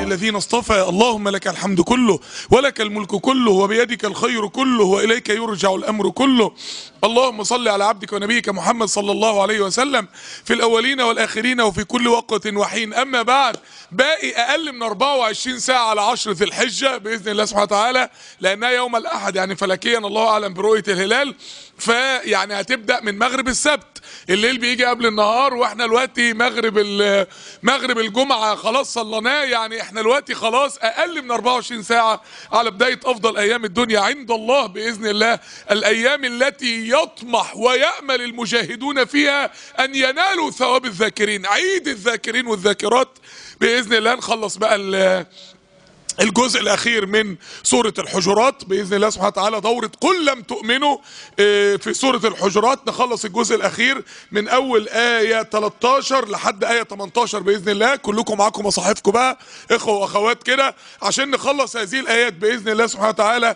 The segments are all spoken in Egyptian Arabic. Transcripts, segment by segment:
الذين اصطفى اللهم لك الحمد كله ولك الملك كله وبيدك الخير كله واليك يرجع الامر كله اللهم صل على عبدك ونبيك محمد صلى الله عليه وسلم في الاولين والاخرين وفي كل وقت وحين اما بعد باقي اقل من 24 ساعه على 10 ذي الحجه باذن الله سبحانه وتعالى لانها يوم الاحد يعني فلكيا الله اعلم برؤيه الهلال فيعني هتبدا من مغرب السبت الليل بيجي قبل النهار واحنا دلوقتي مغرب ال- مغرب الجمعه خلاص صليناه يعني احنا دلوقتي خلاص اقل من 24 ساعه على بدايه افضل ايام الدنيا عند الله باذن الله الايام التي يطمح ويامل المجاهدون فيها ان ينالوا ثواب الذاكرين عيد الذاكرين والذاكرات باذن الله نخلص بقى ال- الجزء الاخير من سوره الحجرات باذن الله سبحانه وتعالى دوره قل لم تؤمنوا آه، في سوره الحجرات نخلص الجزء الاخير من اول ايه 13 لحد ايه 18 باذن الله كلكم معاكم مصاحفكم بقى اخوه واخوات كده عشان نخلص هذه الايات باذن الله سبحانه وتعالى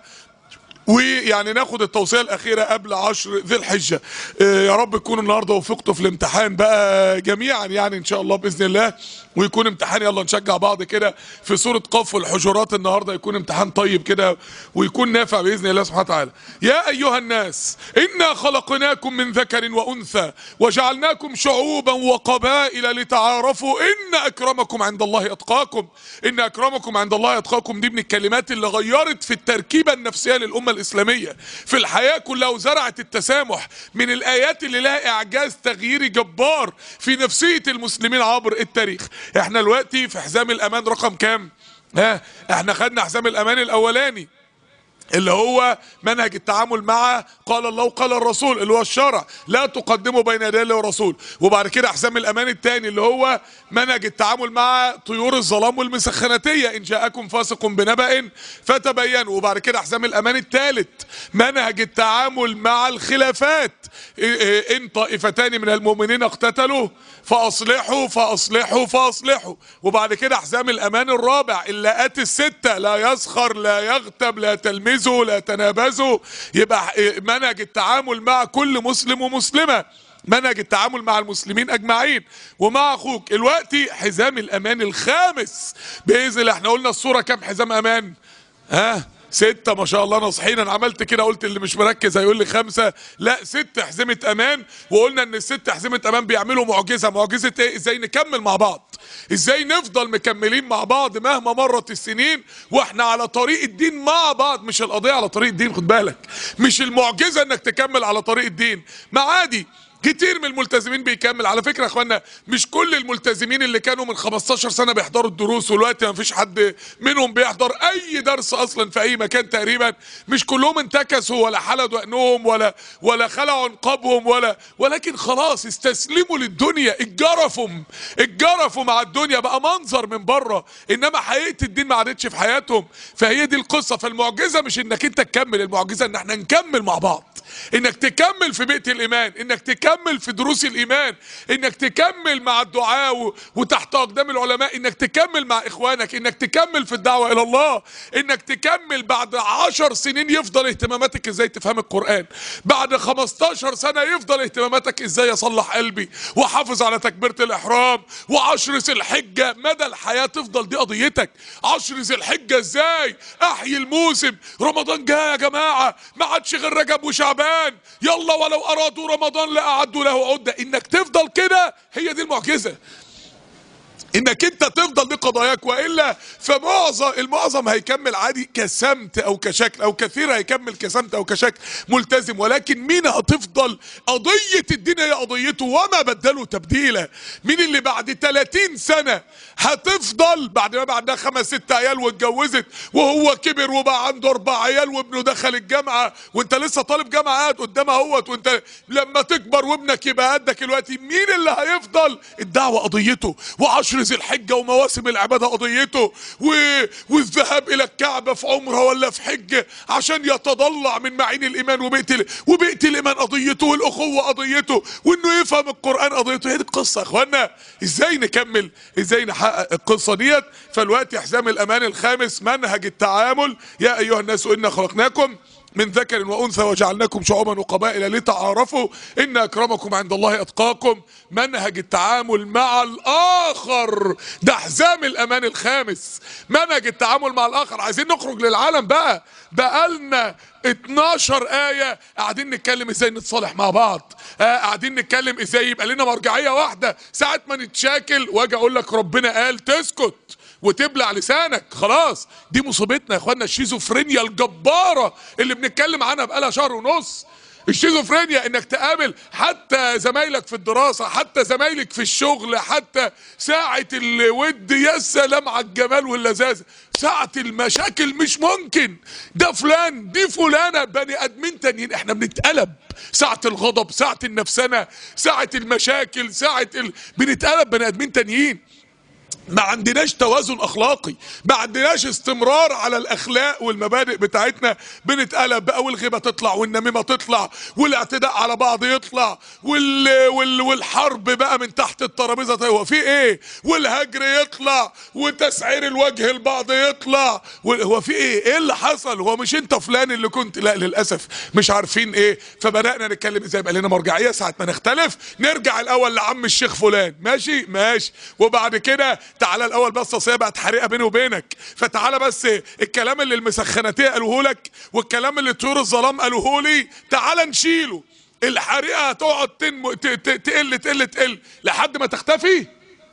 ويعني ناخد التوصيه الاخيره قبل عشر ذي الحجه آه، يا رب تكونوا النهارده وفقتوا في الامتحان بقى جميعا يعني ان شاء الله باذن الله ويكون امتحان يلا نشجع بعض كده في سوره قاف والحجرات النهارده يكون امتحان طيب كده ويكون نافع باذن الله سبحانه وتعالى يا ايها الناس انا خلقناكم من ذكر وانثى وجعلناكم شعوبا وقبائل لتعارفوا ان اكرمكم عند الله اتقاكم ان اكرمكم عند الله اتقاكم دي من الكلمات اللي غيرت في التركيبه النفسيه للامه الاسلاميه في الحياه كلها وزرعت التسامح من الايات اللي لها اعجاز تغييري جبار في نفسيه المسلمين عبر التاريخ احنا دلوقتي في حزام الامان رقم كام ها احنا خدنا حزام الامان الاولاني اللي هو منهج التعامل مع قال الله وقال الرسول اللي هو الشرع لا تقدموا بين يدي الله ورسول وبعد كده حزام الامان الثاني اللي هو منهج التعامل مع طيور الظلام والمسخناتيه ان جاءكم فاسق بنبأ فتبينوا وبعد كده حزام الامان الثالث منهج التعامل مع الخلافات إيه إيه ان طائفتان من المؤمنين اقتتلوا فاصلحوا فاصلحوا فاصلحوا وبعد كده حزام الامان الرابع اللاءات السته لا يسخر لا يغتب لا تلمزوا لا تنابزوا يبقى إيه منهج التعامل مع كل مسلم ومسلمه منهج التعامل مع المسلمين اجمعين ومع اخوك الوقتي حزام الامان الخامس باذن الله احنا قلنا الصوره كام حزام امان ها ستة ما شاء الله ناصحين انا عملت كده قلت اللي مش مركز هيقول لي خمسة لا ست حزمة امان وقلنا ان الست حزمة امان بيعملوا معجزة معجزة ايه ازاي نكمل مع بعض ازاي نفضل مكملين مع بعض مهما مرت السنين واحنا على طريق الدين مع بعض مش القضية على طريق الدين خد بالك مش المعجزة انك تكمل على طريق الدين ما عادي كتير من الملتزمين بيكمل على فكره يا اخوانا مش كل الملتزمين اللي كانوا من 15 سنه بيحضروا الدروس والوقت ما فيش حد منهم بيحضر اي درس اصلا في اي مكان تقريبا مش كلهم انتكسوا ولا حلدوا عينهم ولا ولا خلعوا نقابهم ولا ولكن خلاص استسلموا للدنيا اتجرفوا اتجرفوا مع الدنيا بقى منظر من بره انما حقيقه الدين ما عادتش في حياتهم فهي دي القصه فالمعجزه مش انك انت تكمل المعجزه ان احنا نكمل مع بعض انك تكمل في بيت الايمان انك تكمل في دروس الايمان انك تكمل مع الدعاء و- وتحت اقدام العلماء انك تكمل مع اخوانك انك تكمل في الدعوه الى الله انك تكمل بعد عشر سنين يفضل اهتماماتك ازاي تفهم القران بعد 15 سنه يفضل اهتماماتك ازاي اصلح قلبي واحافظ على تكبيره الاحرام وعشر ذي الحجه مدى الحياه تفضل دي قضيتك عشر ذي الحجه ازاي احيي الموسم رمضان جاي يا جماعه ما عادش غير رجب وشعبان يلا ولو ارادوا رمضان لاعدوا له عده انك تفضل كده هي دي المعجزه انك انت تفضل دي قضاياك والا فمعظم المعظم هيكمل عادي كسمت او كشكل او كثير هيكمل كسمت او كشكل ملتزم ولكن مين هتفضل قضيه الدين هي قضيته وما بدلوا تبديلا مين اللي بعد 30 سنه هتفضل بعد ما بقى عندها خمس ست عيال واتجوزت وهو كبر وبقى عنده اربع عيال وابنه دخل الجامعه وانت لسه طالب جامعه قاعد قدامها اهوت وانت لما تكبر وابنك يبقى قدك دلوقتي مين اللي هيفضل الدعوه قضيته وعشر ذي الحجه ومواسم العباده قضيته و... والذهاب الى الكعبه في عمره ولا في حجه عشان يتضلع من معين الايمان وبيت ال... وبيت الايمان قضيته والاخوه قضيته وانه يفهم القران قضيته هي دي القصه يا اخوانا ازاي نكمل ازاي نحقق القصه ديت فالوقت حزام الامان الخامس منهج التعامل يا ايها الناس انا خلقناكم من ذكر وانثى وجعلناكم شعوبا وقبائل لتعارفوا ان اكرمكم عند الله اتقاكم منهج التعامل مع الاخر ده حزام الامان الخامس منهج التعامل مع الاخر عايزين نخرج للعالم بقى بقالنا 12 آية قاعدين نتكلم ازاي نتصالح مع بعض آه قاعدين نتكلم ازاي يبقى لنا مرجعية واحدة ساعة ما نتشاكل واجي اقول لك ربنا قال تسكت وتبلع لسانك خلاص دي مصيبتنا يا اخوانا الشيزوفرينيا الجبارة اللي بنتكلم عنها بقالها شهر ونص الشيزوفرينيا انك تقابل حتى زمايلك في الدراسة حتى زمايلك في الشغل حتى ساعة الود يا سلام على الجمال واللذاذة ساعة المشاكل مش ممكن ده فلان دي فلانة بني ادمين تانيين احنا بنتقلب ساعة الغضب ساعة النفسنة ساعة المشاكل ساعة ال... بنتقلب بني ادمين تانيين ما عندناش توازن اخلاقي ما عندناش استمرار على الاخلاق والمبادئ بتاعتنا بنتقلب بقى والغيبه تطلع والنميمه تطلع والاعتداء على بعض يطلع وال... وال... والحرب بقى من تحت الترابيزه طيب هو في ايه والهجر يطلع وتسعير الوجه البعض يطلع هو في ايه ايه اللي حصل هو مش انت فلان اللي كنت لا للاسف مش عارفين ايه فبدانا نتكلم ازاي بقى لنا مرجعيه ساعه ما نختلف نرجع الاول لعم الشيخ فلان ماشي ماشي وبعد كده تعالى الاول بس اصل هي بقت حريقه بيني وبينك فتعالى بس الكلام اللي المسخناتيه قالوه لك والكلام اللي طيور الظلام قالوه لي تعالى نشيله الحريقه هتقعد تنم... ت... ت... تقل تقل تقل لحد ما تختفي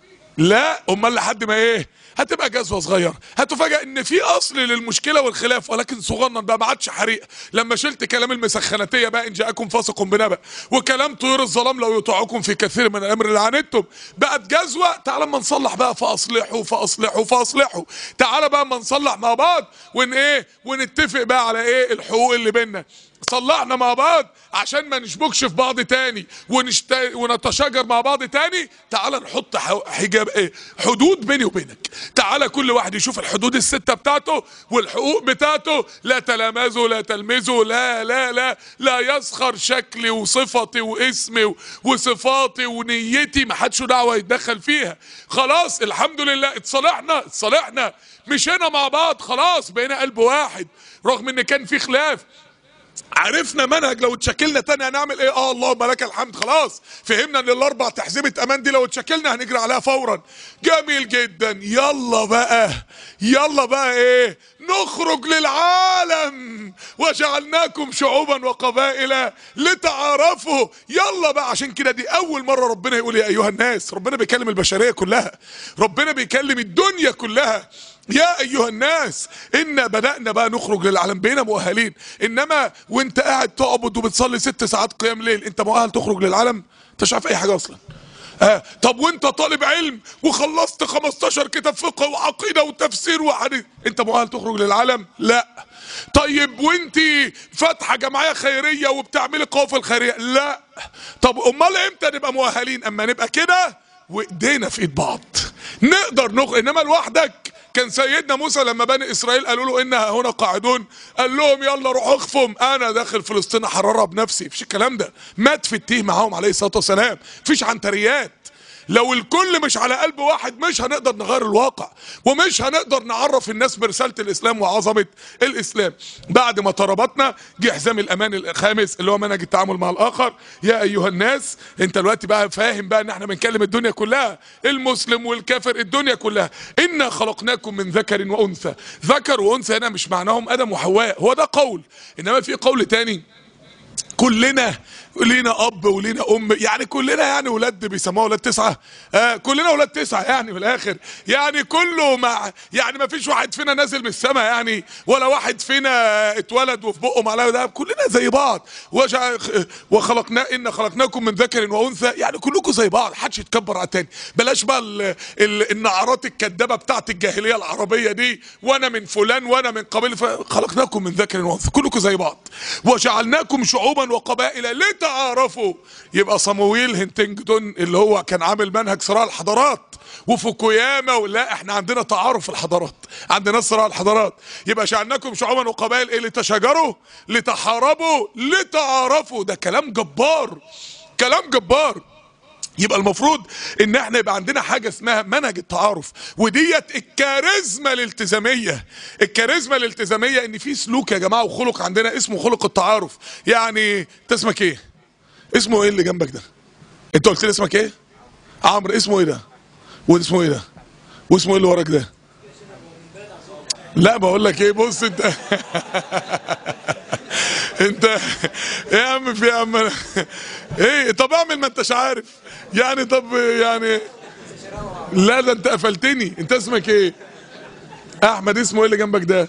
لا امال لحد ما ايه هتبقى جزوه صغيره هتفاجئ ان في اصل للمشكله والخلاف ولكن صغنن بقى ما عادش حريقه لما شلت كلام المسخناتيه بقى ان جاءكم فاسق بنبأ وكلام طيور الظلام لو يطيعكم في كثير من الامر اللي عنتم بقت جزوه تعالى اما نصلح بقى فاصلحوا فاصلحوا فاصلحوا تعالى بقى اما نصلح مع بعض ون ايه ونتفق بقى على ايه الحقوق اللي بينا صلحنا مع بعض عشان ما نشبكش في بعض تاني ونشت... ونتشاجر مع بعض تاني تعال نحط حجاب ايه حدود بيني وبينك تعال كل واحد يشوف الحدود الستة بتاعته والحقوق بتاعته لا تلامزوا لا تلمزوا لا لا لا لا يسخر شكلي وصفتي واسمي وصفاتي ونيتي ما حدش دعوه يتدخل فيها خلاص الحمد لله اتصالحنا اتصالحنا مشينا مع بعض خلاص بقينا قلب واحد رغم ان كان في خلاف عرفنا منهج لو اتشكلنا تاني هنعمل ايه اه اللهم لك الحمد خلاص فهمنا ان الاربع تحزيبة امان دي لو اتشكلنا هنجري عليها فورا جميل جدا يلا بقى يلا بقى ايه نخرج للعالم وجعلناكم شعوبا وقبائل لتعارفوا يلا بقى عشان كده دي اول مرة ربنا يقول يا ايها الناس ربنا بيكلم البشرية كلها ربنا بيكلم الدنيا كلها يا ايها الناس انا بدأنا بقى نخرج للعالم بينا مؤهلين انما وانت قاعد تعبد وبتصلي ست ساعات قيام ليل انت مؤهل تخرج للعالم انت مش عارف اي حاجه اصلا آه طب وانت طالب علم وخلصت 15 كتاب فقه وعقيده وتفسير وحديث انت مؤهل تخرج للعالم لا طيب وانت فاتحه جمعيه خيريه وبتعملي قوافل خيريه لا طب امال امتى نبقى مؤهلين اما نبقى كده وايدينا في ايد بعض نقدر نخرج انما لوحدك كان سيدنا موسى لما بني اسرائيل قالوا له انها هنا قاعدون قال لهم يلا روحوا اخفهم انا داخل فلسطين احررها بنفسي مفيش الكلام ده مات في التيه معاهم عليه الصلاه والسلام مفيش عنتريات لو الكل مش على قلب واحد مش هنقدر نغير الواقع ومش هنقدر نعرف الناس برسالة الإسلام وعظمة الإسلام بعد ما تربطنا جه حزام الأمان الخامس اللي هو منهج التعامل مع الآخر يا أيها الناس أنت دلوقتي بقى فاهم بقى إن احنا بنكلم الدنيا كلها المسلم والكافر الدنيا كلها إنا خلقناكم من ذكر وأنثى ذكر وأنثى هنا مش معناهم آدم وحواء هو ده قول إنما في قول تاني كلنا لينا اب ولينا ام يعني كلنا يعني ولاد بيسموها ولاد تسعه آه كلنا ولاد تسعه يعني في الاخر يعني كله مع يعني ما فيش واحد فينا نازل من السماء يعني ولا واحد فينا اتولد وفي بقه معلقه دهب كلنا زي بعض وجع وخلقنا ان خلقناكم من ذكر وانثى يعني كلكم زي بعض محدش يتكبر على التاني بلاش بقى ال ال النعرات الكدابه بتاعت الجاهليه العربيه دي وانا من فلان وانا من قبيله خلقناكم من ذكر وانثى كلكم زي بعض وجعلناكم شعوبا وقبائل لتعارفوا يبقى صمويل هنتنجتون اللي هو كان عامل منهج صراع الحضارات وفوكوياما ولا احنا عندنا تعارف الحضارات عندنا صراع الحضارات يبقى جعلناكم شعوبا وقبائل ايه لتشاجروا لتحاربوا لتعارفوا ده كلام جبار كلام جبار يبقى المفروض ان احنا يبقى عندنا حاجه اسمها منهج التعارف وديت الكاريزما الالتزاميه الكاريزما الالتزاميه ان في سلوك يا جماعه وخلق عندنا اسمه خلق التعارف يعني انت اسمك ايه اسمه ايه اللي جنبك ده انت قلت لي اسمك ايه عمرو اسمه ايه ده واسمه ايه ده واسمه ايه اللي وراك ده لا بقول لك ايه بص انت انت ايه يا عم في يا عم أنا- ايه طب اعمل ما انتش عارف يعني طب يعني لا ده انت قفلتني انت اسمك ايه احمد اسمه ايه اللي جنبك ده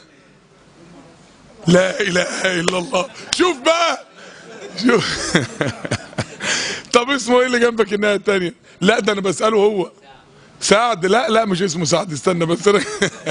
لا اله الا الله شوف بقى شوف طب اسمه ايه اللي جنبك الناحيه التانيه لا ده انا بساله هو سعد لا لا مش اسمه سعد استنى بس أنا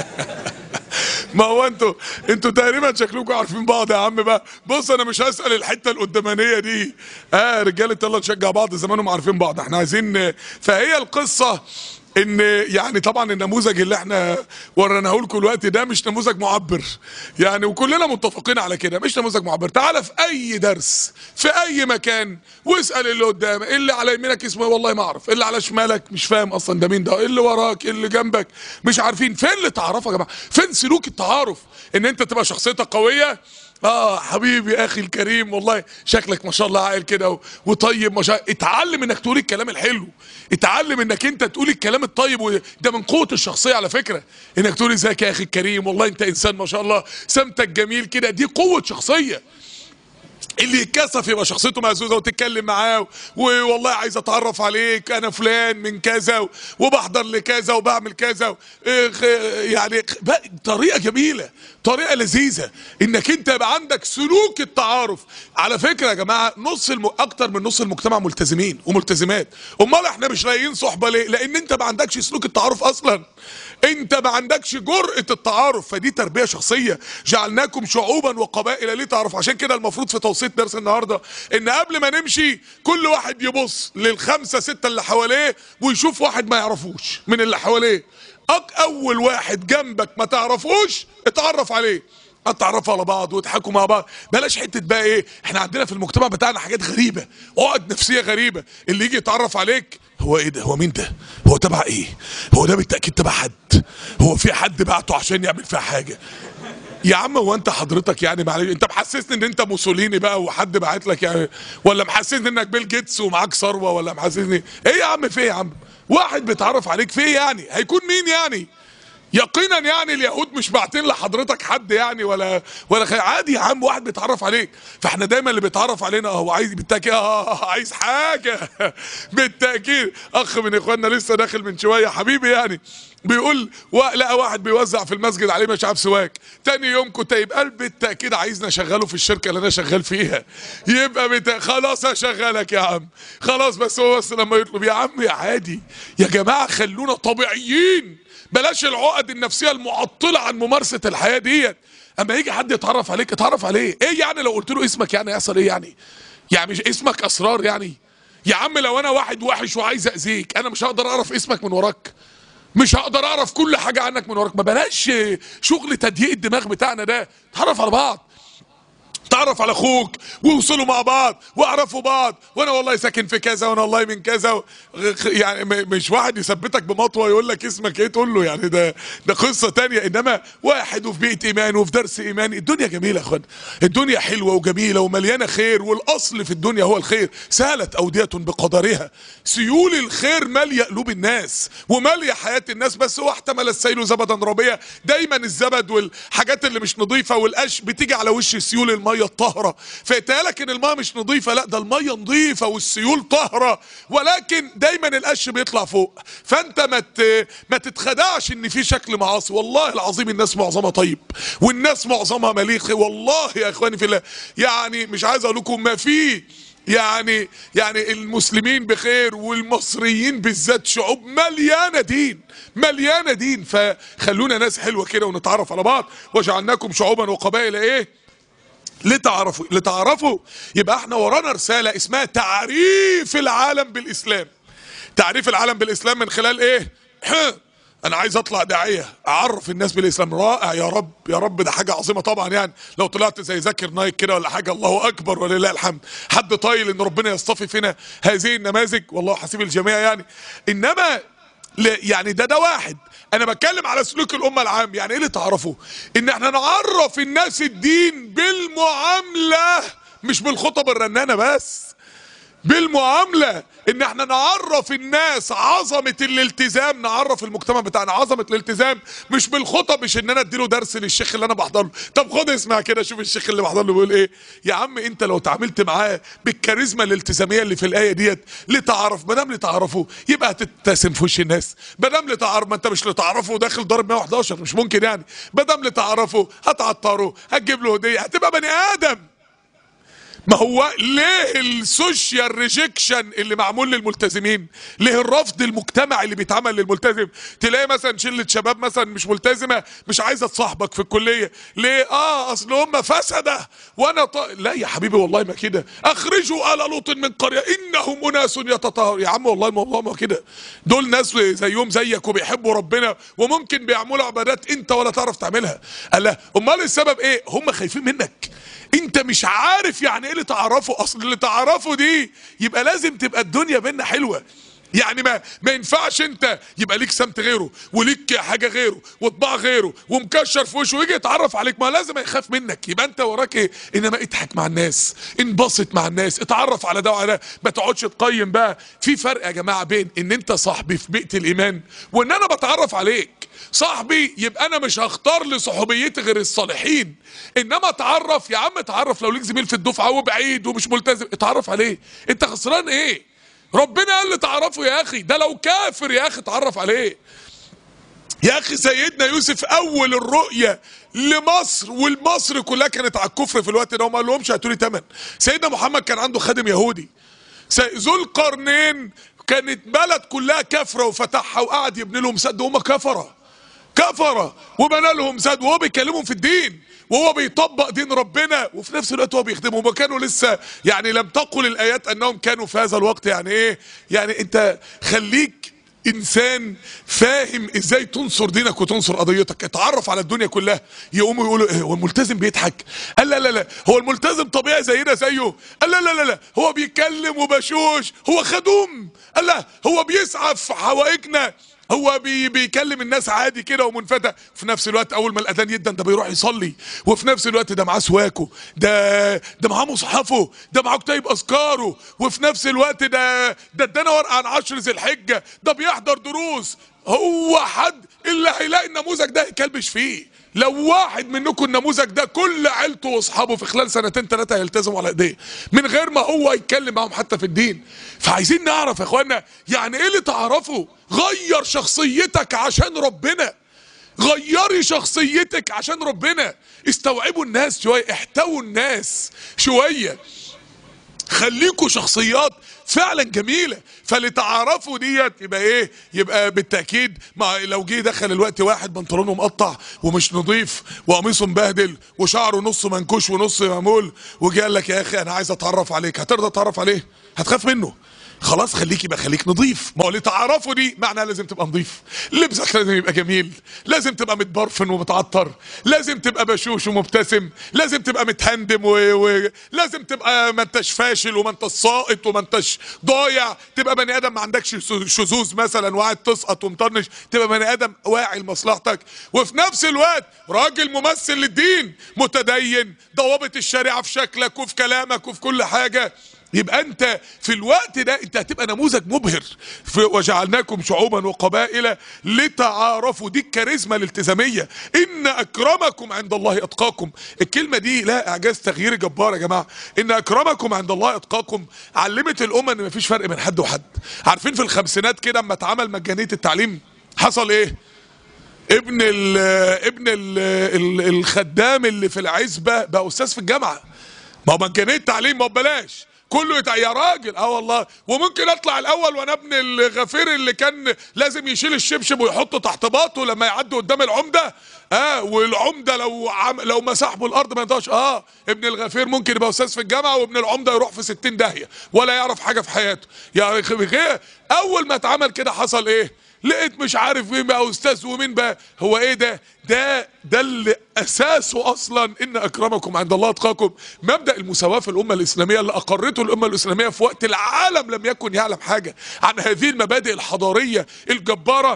ما هو انتوا انتوا تقريبا شكلكم عارفين بعض يا عم بقى بص انا مش هسال الحته القدامانيه دي اه رجاله يلا نشجع بعض زمانهم عارفين بعض احنا عايزين فهي القصه ان يعني طبعا النموذج اللي احنا وريناه لكم دلوقتي ده مش نموذج معبر يعني وكلنا متفقين على كده مش نموذج معبر تعالى في اي درس في اي مكان واسال اللي قدامك اللي على يمينك اسمه ايه والله ما اعرف اللي على شمالك مش فاهم اصلا ده مين ده اللي وراك اللي جنبك مش عارفين فين اللي تعرفوا يا جماعه فين سلوك التعارف ان انت تبقى شخصيتك قويه اه حبيبي اخي الكريم والله شكلك ما شاء الله عاقل كده و- وطيب ما شاء الله اتعلم انك تقول الكلام الحلو اتعلم انك انت تقول الكلام الطيب وده من قوه الشخصيه على فكره انك تقول ازيك يا اخي الكريم والله انت انسان ما شاء الله سمتك جميل كده دي قوه شخصيه اللي يتكسف يبقى شخصيته مهزوزه وتتكلم معاه والله عايز اتعرف عليك انا فلان من كذا و- وبحضر لكذا وبعمل كذا و- إيه خ- يعني خ- بقى طريقه جميله طريقه لذيذه انك انت يبقى عندك سلوك التعارف على فكره يا جماعه نص الم... اكتر من نص المجتمع ملتزمين وملتزمات امال احنا مش لاقيين صحبه ليه لان انت ما عندكش سلوك التعارف اصلا انت ما عندكش جرأة التعارف فدي تربية شخصية جعلناكم شعوبا وقبائل لتعرفوا عشان كده المفروض في توصية درس النهاردة ان قبل ما نمشي كل واحد يبص للخمسة ستة اللي حواليه ويشوف واحد ما يعرفوش من اللي حواليه أك اول واحد جنبك ما تعرفوش اتعرف عليه اتعرفوا على بعض واضحكوا مع بعض بلاش حته بقى ايه احنا عندنا في المجتمع بتاعنا حاجات غريبه عقد نفسيه غريبه اللي يجي يتعرف عليك هو ايه ده هو مين ده هو تبع ايه هو ده بالتاكيد تبع حد هو في حد بعته عشان يعمل فيها حاجه يا عم هو انت حضرتك يعني معلش انت محسسني ان انت موسوليني بقى وحد بعت لك يعني ولا محسسني انك بيل جيتس ومعاك ثروه ولا محسسني ايه يا عم في ايه يا عم واحد بيتعرف عليك في ايه يعني هيكون مين يعني يقينا يعني اليهود مش باعتين لحضرتك حد يعني ولا ولا خي... عادي يا عم واحد بيتعرف عليك فاحنا دايما اللي بيتعرف علينا هو عايز بالتاكيد اه عايز حاجه بالتاكيد اخ من اخواننا لسه داخل من شويه حبيبي يعني بيقول و- لقى واحد بيوزع في المسجد عليه مش عارف سواك تاني يوم كنت يبقى بالتاكيد عايزني اشغله في الشركه اللي انا شغال فيها يبقى بتا... خلاص اشغلك يا عم خلاص بس هو بس لما يطلب يا عم يا عادي يا جماعه خلونا طبيعيين بلاش العقد النفسيه المعطله عن ممارسه الحياه ديت اما يجي حد يتعرف عليك اتعرف عليه ايه يعني لو قلت له اسمك يعني يحصل ايه يعني يعني مش اسمك اسرار يعني يا عم لو انا واحد وحش وعايز اذيك انا مش هقدر اعرف اسمك من وراك مش هقدر اعرف كل حاجه عنك من وراك ما بلاش شغل تضييق الدماغ بتاعنا ده تعرف على بعض تعرف على اخوك ووصلوا مع بعض واعرفوا بعض وانا والله ساكن في كذا وانا والله من كذا و... يعني م- مش واحد يثبتك بمطوه يقول لك اسمك ايه تقول له يعني ده ده قصه تانية انما واحد وفي بيئه ايمان وفي درس ايمان الدنيا جميله يا اخوان الدنيا حلوه وجميله ومليانه خير والاصل في الدنيا هو الخير سالت اوديه بقدرها سيول الخير ماليه قلوب الناس وماليه حياه الناس بس هو احتمل السيل زبدا ربيا دايما الزبد والحاجات اللي مش نظيفه والقش بتيجي على وش سيول الميه الطاهره فيتهيألك ان الميه مش نظيفه لا ده الميه نظيفه والسيول طاهره ولكن دايما القش بيطلع فوق فانت ما ت- ما تتخدعش ان في شكل معاصي والله العظيم الناس معظمها طيب والناس معظمها مليخ والله يا اخواني في الله يعني مش عايز اقول لكم ما في يعني يعني المسلمين بخير والمصريين بالذات شعوب مليانه دين مليانه دين فخلونا ناس حلوه كده ونتعرف على بعض وجعلناكم شعوبا وقبائل ايه لتعرفوا لتعرفوا يبقى احنا ورانا رسالة اسمها تعريف العالم بالإسلام تعريف العالم بالإسلام من خلال ايه انا عايز اطلع داعيه اعرف الناس بالاسلام رائع يا رب يا رب ده حاجه عظيمه طبعا يعني لو طلعت زي ذاكر نايك كده ولا حاجه الله اكبر ولله الحمد حد طايل ان ربنا يصطفي فينا هذه النماذج والله حسيب الجميع يعني انما ل- يعني ده ده واحد انا بتكلم على سلوك الامه العام يعني ايه اللي تعرفه ان احنا نعرف الناس الدين بالمعامله مش بالخطب الرنانه بس بالمعامله ان احنا نعرف الناس عظمه الالتزام نعرف المجتمع بتاعنا عظمه الالتزام مش بالخطب مش ان انا اديله درس للشيخ اللي انا بحضر له طب خد اسمع كده شوف الشيخ اللي بحضر له بيقول ايه يا عم انت لو تعاملت معاه بالكاريزما الالتزاميه اللي في الايه ديت لتعرف ما دام لتعرفه يبقى هتبتسم في وش الناس ما دام لتعرف ما انت مش لتعرفه داخل ضارب 111 مش ممكن يعني ما دام لتعرفه هتعطره هتجيب له هديه هتبقى بني ادم ما هو ليه السوشيال ريجكشن اللي معمول للملتزمين ليه الرفض المجتمعي اللي بيتعمل للملتزم تلاقي مثلا شله شباب مثلا مش ملتزمه مش عايزه تصاحبك في الكليه ليه اه اصل هم فسده وانا ط... لا يا حبيبي والله ما كده اخرجوا ال لوط من قريه انهم اناس يتطهر يا عم والله ما والله ما كده دول ناس زيهم زيك وبيحبوا ربنا وممكن بيعملوا عبادات انت ولا تعرف تعملها قال لا امال السبب ايه هم خايفين منك انت مش عارف يعني ايه اللي تعرفه اصل اللي تعرفه دي يبقى لازم تبقى الدنيا بينا حلوه يعني ما ما ينفعش انت يبقى ليك سمت غيره وليك حاجه غيره وطباع غيره ومكشر في وشه ويجي يتعرف عليك ما لازم يخاف منك يبقى انت وراك ايه انما اضحك مع الناس انبسط مع الناس اتعرف على ده وعلى ده ما تقعدش تقيم بقى في فرق يا جماعه بين ان انت صاحبي في بيئه الايمان وان انا بتعرف عليك صاحبي يبقى انا مش هختار لصحوبيتي غير الصالحين انما اتعرف يا عم اتعرف لو ليك زميل في الدفعه وبعيد ومش ملتزم اتعرف عليه انت خسران ايه ربنا قال لي تعرفه يا اخي ده لو كافر يا اخي اتعرف عليه يا اخي سيدنا يوسف اول الرؤيه لمصر والمصر كلها كانت على الكفر في الوقت ده وما قال لهمش هاتوا لي ثمن سيدنا محمد كان عنده خادم يهودي ذو القرنين كانت بلد كلها كافره وفتحها وقعد يبني لهم سد وهم كفره كفره وبنى لهم سد وهو بيكلمهم في الدين وهو بيطبق دين ربنا وفي نفس الوقت هو بيخدمهم وكانوا لسه يعني لم تقل الايات انهم كانوا في هذا الوقت يعني ايه يعني انت خليك انسان فاهم ازاي تنصر دينك وتنصر قضيتك اتعرف على الدنيا كلها يقوموا يقولوا ايه هو الملتزم بيضحك قال لا لا لا هو الملتزم طبيعي زينا زيه قال لا لا لا لا هو بيتكلم وبشوش هو خدوم قال لا هو بيسعى في حوائجنا هو بي بيكلم الناس عادي كده ومنفتح في نفس الوقت اول ما الاذان يدن ده بيروح يصلي وفي نفس الوقت ده معاه سواكه ده ده معاه مصحفه ده معاه كتيب اذكاره وفي نفس الوقت ده ده ادانا ورقه عن عشر ذي الحجه ده بيحضر دروس هو حد اللي هيلاقي النموذج ده يكلبش فيه لو واحد منكم النموذج ده كل عيلته واصحابه في خلال سنتين ثلاثه هيلتزموا على ايديه من غير ما هو يتكلم معاهم حتى في الدين فعايزين نعرف يا اخوانا يعني ايه اللي تعرفه غير شخصيتك عشان ربنا غيري شخصيتك عشان ربنا استوعبوا الناس شويه احتووا الناس شويه خليكوا شخصيات فعلا جميله فلتعرفوا ديت يبقى ايه يبقى بالتاكيد ما لو جه دخل الوقت واحد بنطلونه مقطع ومش نظيف وقميصه مبهدل وشعره نص منكوش ونص معمول وجه قال لك يا اخي انا عايز اتعرف عليك هترضى تتعرف عليه هتخاف منه خلاص خليك يبقى خليك نظيف ما هو لتعرفوا دي معناها لازم تبقى نظيف لبسك لازم يبقى جميل لازم تبقى متبرفن ومتعطر لازم تبقى بشوش ومبتسم لازم تبقى متهندم ولازم و... تبقى ما انتش فاشل وما انتش ساقط وما انتش ضايع تبقى بني ادم ما عندكش شذوذ مثلا وقاعد تسقط ومطنش تبقى بني ادم واعي لمصلحتك وفي نفس الوقت راجل ممثل للدين متدين ضوابط الشريعه في شكلك وفي كلامك وفي كل حاجه يبقى انت في الوقت ده انت هتبقى نموذج مبهر وجعلناكم شعوبا وقبائل لتعارفوا دي الكاريزما الالتزاميه ان اكرمكم عند الله اتقاكم الكلمه دي لها اعجاز تغييري جبار يا جماعه ان اكرمكم عند الله اتقاكم علمت الامه ان مفيش فرق بين حد وحد عارفين في الخمسينات كده اما اتعمل مجانيه التعليم حصل ايه ابن ال ابن ال ال الخدام اللي في العزبه بقى استاذ في الجامعه ما هو مجانيه التعليم ما ببلاش كله يتع... يا راجل اه والله وممكن اطلع الاول وانا ابن الغفير اللي كان لازم يشيل الشبشب ويحطه تحت باطه لما يعدي قدام العمده اه والعمده لو عم... لو مسح له الارض ما ينطقش اه ابن الغفير ممكن يبقى استاذ في الجامعه وابن العمده يروح في 60 داهيه ولا يعرف حاجه في حياته يا غير اول ما اتعمل كده حصل ايه لقيت مش عارف مين بقى استاذ ومين بقى هو ايه ده ده ده اللي اساسه اصلا ان اكرمكم عند الله اتقاكم مبدا المساواه في الامه الاسلاميه اللي اقرته الامه الاسلاميه في وقت العالم لم يكن يعلم حاجه عن هذه المبادئ الحضاريه الجباره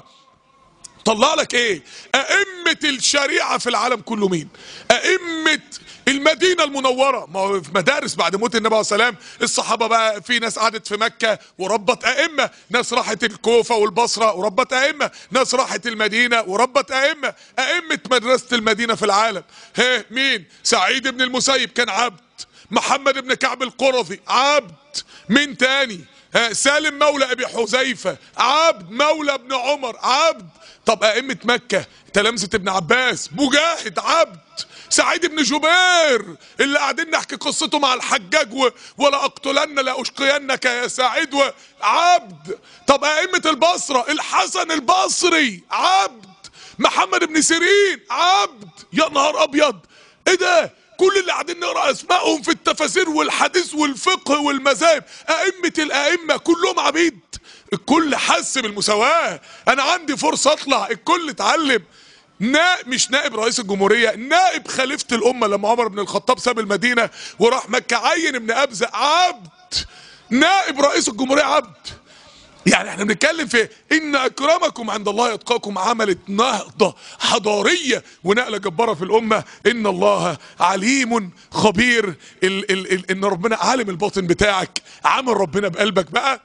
طلع لك ايه ائمه الشريعه في العالم كله مين ائمه المدينة المنورة ما هو في مدارس بعد موت النبي عليه السلام الصحابة بقى في ناس قعدت في مكة وربت أئمة ناس راحت الكوفة والبصرة وربت أئمة ناس راحت المدينة وربت أئمة أئمة مدرسة المدينة في العالم ها مين سعيد بن المسيب كان عبد محمد بن كعب القرظي عبد مين تاني ها سالم مولى ابي حذيفه عبد مولى ابن عمر عبد طب ائمه مكه تلامذه ابن عباس مجاهد عبد سعيد بن جبير اللي قاعدين نحكي قصته مع الحجاج و... ولا اقتلن لا اشقينك يا سعيد و... عبد طب ائمه البصره الحسن البصري عبد محمد بن سيرين عبد يا نهار ابيض ايه ده كل اللي قاعدين نقرا اسمائهم في التفاسير والحديث والفقه والمذاهب ائمه الائمه كلهم عبيد الكل حس بالمساواه انا عندي فرصه اطلع الكل اتعلم نا مش نائب رئيس الجمهورية نائب خليفة الأمة لما عمر بن الخطاب ساب المدينة وراح مكة عين ابن أبزة عبد نائب رئيس الجمهورية عبد يعني احنا بنتكلم في ان اكرمكم عند الله يتقاكم عملت نهضة حضارية ونقلة جبارة في الامة ان الله عليم خبير ال ال ال ان ربنا عالم الباطن بتاعك عامل ربنا بقلبك بقى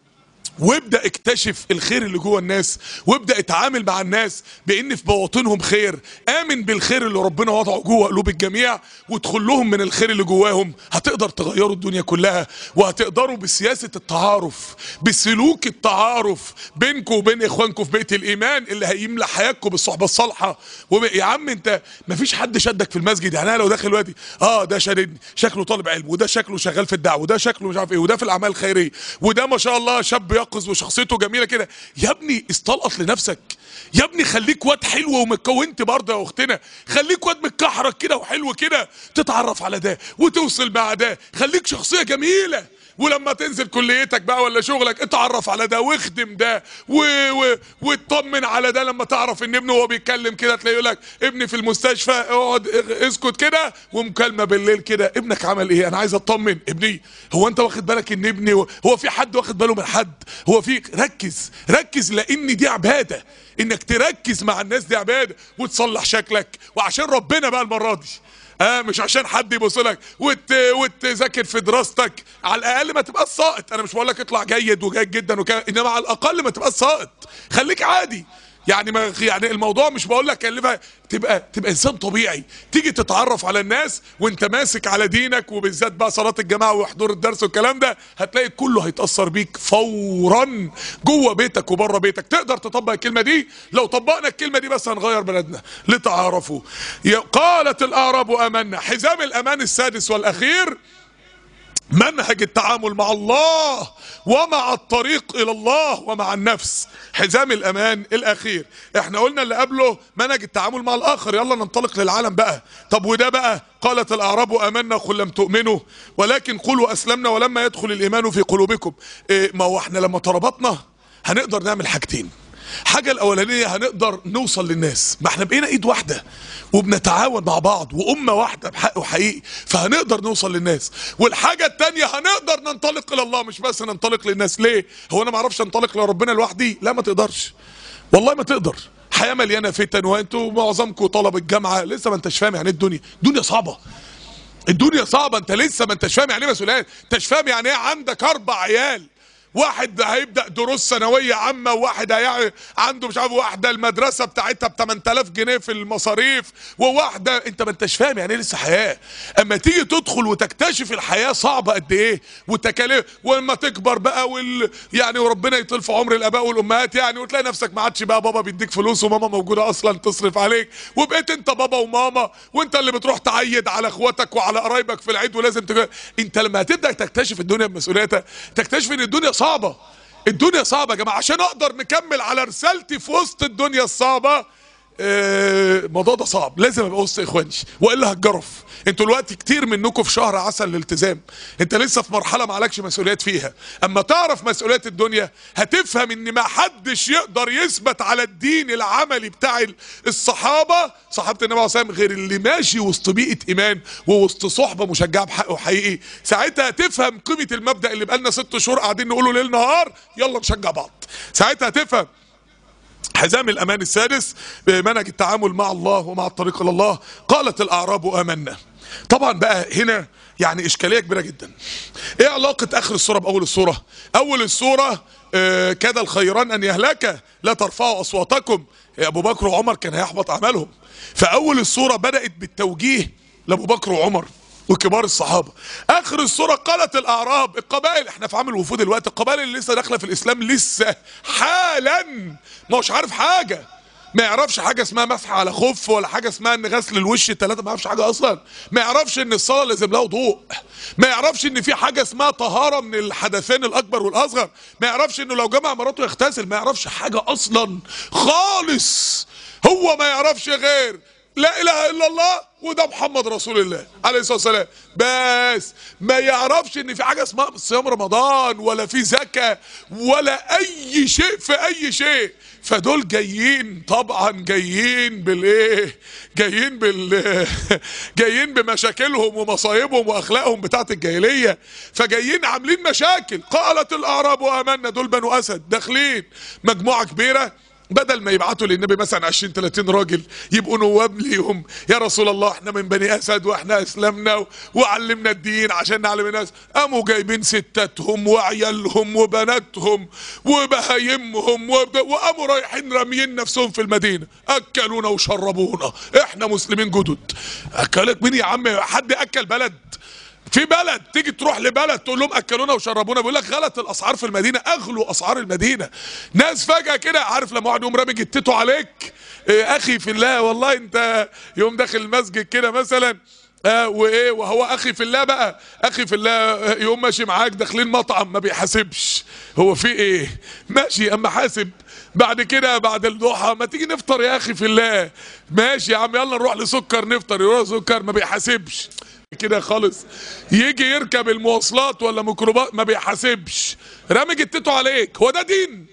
وابدا اكتشف الخير اللي جوه الناس وابدا اتعامل مع الناس بان في بواطنهم خير امن بالخير اللي ربنا وضعه جوه قلوب الجميع وادخل لهم من الخير اللي جواهم هتقدر تغيروا الدنيا كلها وهتقدروا بسياسه التعارف بسلوك التعارف بينكم وبين اخوانكم في بيت الايمان اللي هيملى حياتكم بالصحبه الصالحه وب... يا عم انت مفيش حد شدك في المسجد يعني انا لو داخل دلوقتي اه ده شاددني شكله طالب علم وده شكله شغال في الدعوه وده شكله مش عارف ايه وده في الاعمال الخيريه وده ما شاء الله شاب يقظ وشخصيته جميله كده يا ابني استلقط لنفسك يا ابني خليك واد حلو ومتكونت برضه يا اختنا خليك واد متكحرك كده وحلو كده تتعرف على ده وتوصل مع ده خليك شخصيه جميله ولما تنزل كليتك بقى ولا شغلك اتعرف على ده واخدم ده و... و... واطمن على ده لما تعرف ان ابنه وهو بيتكلم كده تلاقيه يقول لك ابني في المستشفى اقعد اسكت كده ومكالمه بالليل كده ابنك عمل ايه انا عايز اطمن ابني هو انت واخد بالك ان ابني و... هو في حد واخد باله من حد هو في ركز ركز لان دي عباده انك تركز مع الناس دي عباده وتصلح شكلك وعشان ربنا بقى المره دي اه مش عشان حد يبص لك وت... وتذاكر في دراستك على الاقل ما تبقاش ساقط انا مش بقول لك اطلع جيد وجيد جدا وكده انما على الاقل ما تبقاش ساقط خليك عادي يعني ما يعني الموضوع مش بقول لك كلفها تبقى تبقى انسان طبيعي تيجي تتعرف على الناس وانت ماسك على دينك وبالذات بقى صلاه الجماعه وحضور الدرس والكلام ده هتلاقي كله هيتاثر بيك فورا جوه بيتك وبره بيتك تقدر تطبق الكلمه دي لو طبقنا الكلمه دي بس هنغير بلدنا لتعارفوا قالت الاعراب امنا حزام الامان السادس والاخير منهج التعامل مع الله ومع الطريق الى الله ومع النفس حزام الامان الاخير احنا قلنا اللي قبله منهج التعامل مع الاخر يلا ننطلق للعالم بقى طب وده بقى قالت الاعراب امنا قل لم تؤمنوا ولكن قولوا اسلمنا ولما يدخل الايمان في قلوبكم إيه ما هو احنا لما تربطنا هنقدر نعمل حاجتين حاجة الأولانية هنقدر نوصل للناس ما احنا بقينا ايد واحدة وبنتعاون مع بعض وأمة واحدة بحق وحقيقي فهنقدر نوصل للناس والحاجة التانية هنقدر ننطلق إلى الله مش بس ننطلق للناس ليه هو أنا ما اعرفش انطلق لربنا لوحدي لا ما تقدرش والله ما تقدر حياة مليانة فتن وانتوا معظمكم طلب الجامعة لسه ما انتش فاهم يعني الدنيا الدنيا صعبة الدنيا صعبة انت لسه ما انتش فاهم يعني ايه مسؤوليات انتش فاهم يعني ايه عندك اربع عيال واحد هيبدا دروس ثانويه عامه وواحد هي... عنده مش عارف واحده المدرسه بتاعتها ب 8000 جنيه في المصاريف وواحده انت ما انتش فاهم يعني ايه لسه حياه اما تيجي تدخل وتكتشف الحياه صعبه قد ايه والتكاليف ولما تكبر بقى وال... يعني وربنا يطول في عمر الاباء والامهات يعني وتلاقي نفسك ما عادش بقى بابا بيديك فلوس وماما موجوده اصلا تصرف عليك وبقيت انت بابا وماما وانت اللي بتروح تعيد على اخواتك وعلى قرايبك في العيد ولازم تج... انت لما هتبدا تكتشف الدنيا بمسؤوليتها تكتشف ان الدنيا صعبة الدنيا صعبة يا جماعة عشان اقدر نكمل على رسالتي في وسط الدنيا الصعبة آه، الموضوع ده صعب لازم ابقى وسط اخواني والا هتجرف انتوا دلوقتي كتير منكم في شهر عسل الالتزام انت لسه في مرحله ما عليكش مسؤوليات فيها اما تعرف مسؤوليات الدنيا هتفهم ان ما حدش يقدر يثبت على الدين العملي بتاع ال- الصحابه صحابه النبي عليه الصلاه والسلام غير اللي ماشي وسط بيئه ايمان ووسط صحبه مشجعه بحقه حقيقي ساعتها تفهم قيمه المبدا اللي بقالنا ست شهور قاعدين نقوله ليل نهار يلا نشجع بعض ساعتها تفهم حزام الامان السادس بمنهج التعامل مع الله ومع الطريق الى الله قالت الاعراب امنا طبعا بقى هنا يعني اشكاليه كبيره جدا ايه علاقه اخر السوره باول السوره اول السوره آه، كاد الخيران ان يهلك لا ترفعوا اصواتكم يا ابو بكر وعمر كان هيحبط اعمالهم فاول السوره بدات بالتوجيه لابو بكر وعمر وكبار الصحابه اخر السوره قالت الاعراب القبائل احنا في عام الوفود دلوقتي القبائل اللي لسه داخله في الاسلام لسه حالا ما هوش عارف حاجه ما يعرفش حاجه اسمها مسح على خف ولا حاجه اسمها ان غسل الوش الثلاثه ما يعرفش حاجه اصلا ما يعرفش ان الصلاه لازم لها وضوء ما يعرفش ان في حاجه اسمها طهاره من الحدثين الاكبر والاصغر ما يعرفش انه لو جمع مراته يغتسل ما يعرفش حاجه اصلا خالص هو ما يعرفش غير لا اله الا الله وده محمد رسول الله عليه الصلاه والسلام بس ما يعرفش ان في حاجه اسمها صيام رمضان ولا في زكاه ولا اي شيء في اي شيء فدول جايين طبعا جايين بالايه جايين بال جايين بمشاكلهم ومصايبهم واخلاقهم بتاعت الجاهليه فجايين عاملين مشاكل قالت الاعراب امنا دول بنو اسد داخلين مجموعه كبيره بدل ما يبعتوا للنبي مثلا 20 30 راجل يبقوا نواب ليهم يا رسول الله احنا من بني اسد واحنا اسلمنا و- وعلمنا الدين عشان نعلم الناس قاموا جايبين ستاتهم وعيالهم وبناتهم وبهايمهم وب- وقاموا رايحين راميين نفسهم في المدينه اكلونا وشربونا احنا مسلمين جدد اكلك مين يا عم حد اكل بلد في بلد تيجي تروح لبلد تقول لهم اكلونا وشربونا بيقول لك غلط الاسعار في المدينه اغلوا اسعار المدينه ناس فجاه كده عارف لما واحد يقوم رامي جتته عليك إيه اخي في الله والله انت يوم داخل المسجد كده مثلا آه وايه وهو اخي في الله بقى اخي في الله آه، يقوم ماشي معاك داخلين مطعم ما بيحاسبش هو في ايه ماشي اما حاسب بعد كده بعد الضحى ما تيجي نفطر يا اخي في الله ماشي يا عم يلا نروح لسكر نفطر يروح سكر ما بيحاسبش كده خالص يجي يركب المواصلات ولا ميكروباص ما بيحاسبش رامي جتته عليك هو ده دين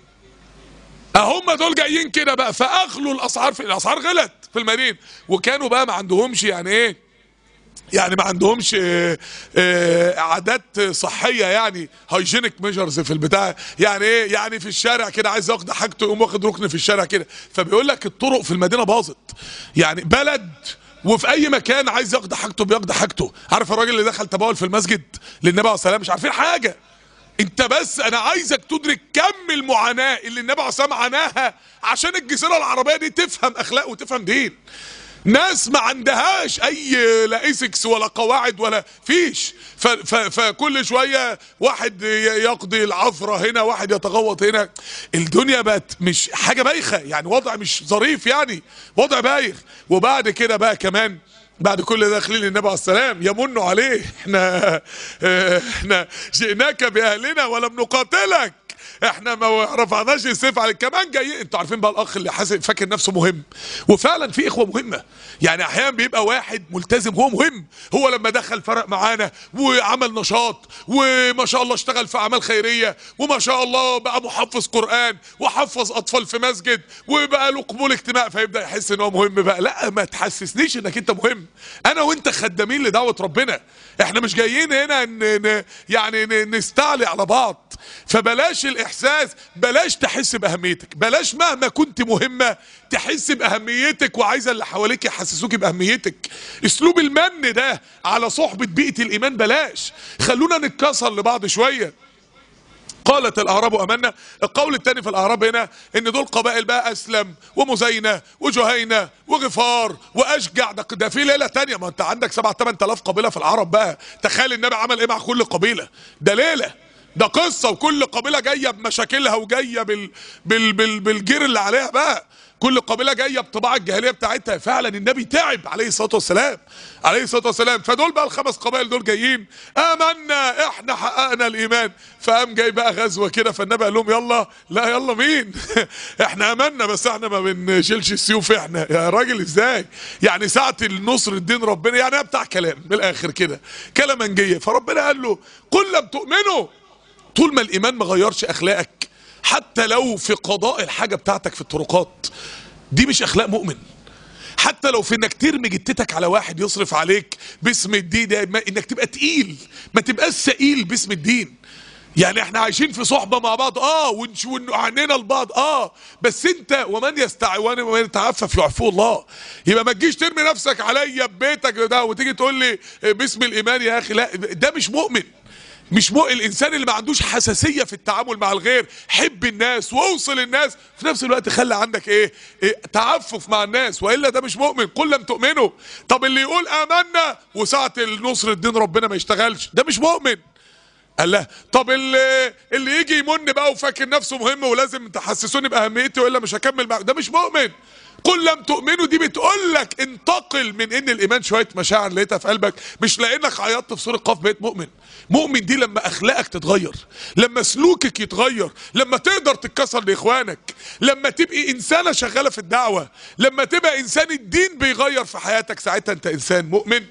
هم دول جايين كده بقى فاغلوا الاسعار في الاسعار غلت في المدينه وكانوا بقى ما عندهمش يعني ايه يعني ما عندهمش آه، آه، عادات صحيه يعني هايجينيك ميجرز في البتاع يعني ايه يعني في الشارع كده عايز ياخد حاجته يقوم واخد ركن في الشارع كده فبيقول لك الطرق في المدينه باظت يعني بلد وفي اي مكان عايز ياخد حاجته بياخد حاجته عارف الراجل اللي دخل تبول في المسجد للنبي عليه السلام مش عارفين حاجه انت بس انا عايزك تدرك كم المعاناه اللي النبي عليه السلام عاناها عشان الجزيره العربيه دي تفهم اخلاق وتفهم دين ناس ما عندهاش اي لا ايسكس ولا قواعد ولا فيش ف ف فكل شويه واحد ي- يقضي العثره هنا واحد يتغوط هنا الدنيا بقت مش حاجه بايخه يعني وضع مش ظريف يعني وضع بايخ وبعد كده بقى كمان بعد كل ده داخلين للنبي عليه السلام يمنوا عليه احنا اه، احنا جئناك باهلنا ولم نقاتلك احنا ما رفعناش السيف عليك كمان جاي انتوا عارفين بقى الاخ اللي حاسب فاكر نفسه مهم وفعلا في اخوه مهمه يعني احيانا بيبقى واحد ملتزم هو مهم هو لما دخل فرق معانا وعمل نشاط وما شاء الله اشتغل في اعمال خيريه وما شاء الله بقى محفظ قران وحفظ اطفال في مسجد وبقى له قبول اجتماع فيبدا يحس ان هو مهم بقى لا ما تحسسنيش انك انت مهم انا وانت خدامين لدعوه ربنا احنا مش جايين هنا ن... ن... يعني ن... نستعلي على بعض فبلاش الاحساس بلاش تحس باهميتك بلاش مهما كنت مهمه تحس باهميتك وعايزه اللي حواليك يحسسوك باهميتك اسلوب المن ده على صحبه بيئه الايمان بلاش خلونا نتكسر لبعض شويه قالت الاعراب امنا القول الثاني في الاعراب هنا ان دول قبائل بقى اسلم ومزينه وجهينه وغفار واشجع ده, ده في ليله تانية ما انت عندك 7 8000 قبيله في العرب بقى تخيل النبي عمل ايه مع كل قبيله ده ليله ده قصه وكل قبيله جايه بمشاكلها وجايه بال... بال... بال... بالجير اللي عليها بقى كل قبيله جايه بطباع الجاهليه بتاعتها فعلا النبي تعب عليه الصلاه والسلام عليه الصلاه والسلام فدول بقى الخمس قبائل دول جايين امنا احنا حققنا الايمان فقام جاي بقى غزوه كده فالنبي قال لهم يلا لا يلا مين احنا امنا بس احنا ما بنشيلش السيوف احنا يا راجل ازاي يعني ساعه النصر الدين ربنا يعني هي بتاع كلام من الاخر كده كلامنجيه فربنا قال له قل لم تؤمنوا طول ما الايمان ما غيرش اخلاقك حتى لو في قضاء الحاجه بتاعتك في الطرقات دي مش اخلاق مؤمن حتى لو في انك ترمي جتتك على واحد يصرف عليك باسم الدين ده ما- انك تبقى تقيل ما تبقاش ثقيل باسم الدين يعني احنا عايشين في صحبه مع بعض اه ونش عنينا لبعض اه بس انت ومن يستعوان ومن يتعفف يعفوه الله يبقى ما تجيش ترمي نفسك عليا ببيتك ده وتيجي تقول لي باسم الايمان يا اخي لا ده مش مؤمن مش مو الانسان اللي ما عندوش حساسيه في التعامل مع الغير حب الناس واوصل الناس في نفس الوقت خلي عندك ايه, إيه تعفف مع الناس والا ده مش مؤمن قل لم تؤمنوا طب اللي يقول امنا وساعه النصر الدين ربنا ما يشتغلش ده مش مؤمن قال لا طب اللي اللي يجي يمن بقى وفاكر نفسه مهم ولازم تحسسوني باهميتي والا مش هكمل معاك ده مش مؤمن قل لم تؤمنوا دي بتقول لك انتقل من ان الايمان شويه مشاعر لقيتها في قلبك مش لانك عيطت في سوره قاف بقيت مؤمن مؤمن دي لما اخلاقك تتغير لما سلوكك يتغير لما تقدر تتكسر لاخوانك لما تبقي انسانه شغاله في الدعوه لما تبقى انسان الدين بيغير في حياتك ساعتها انت انسان مؤمن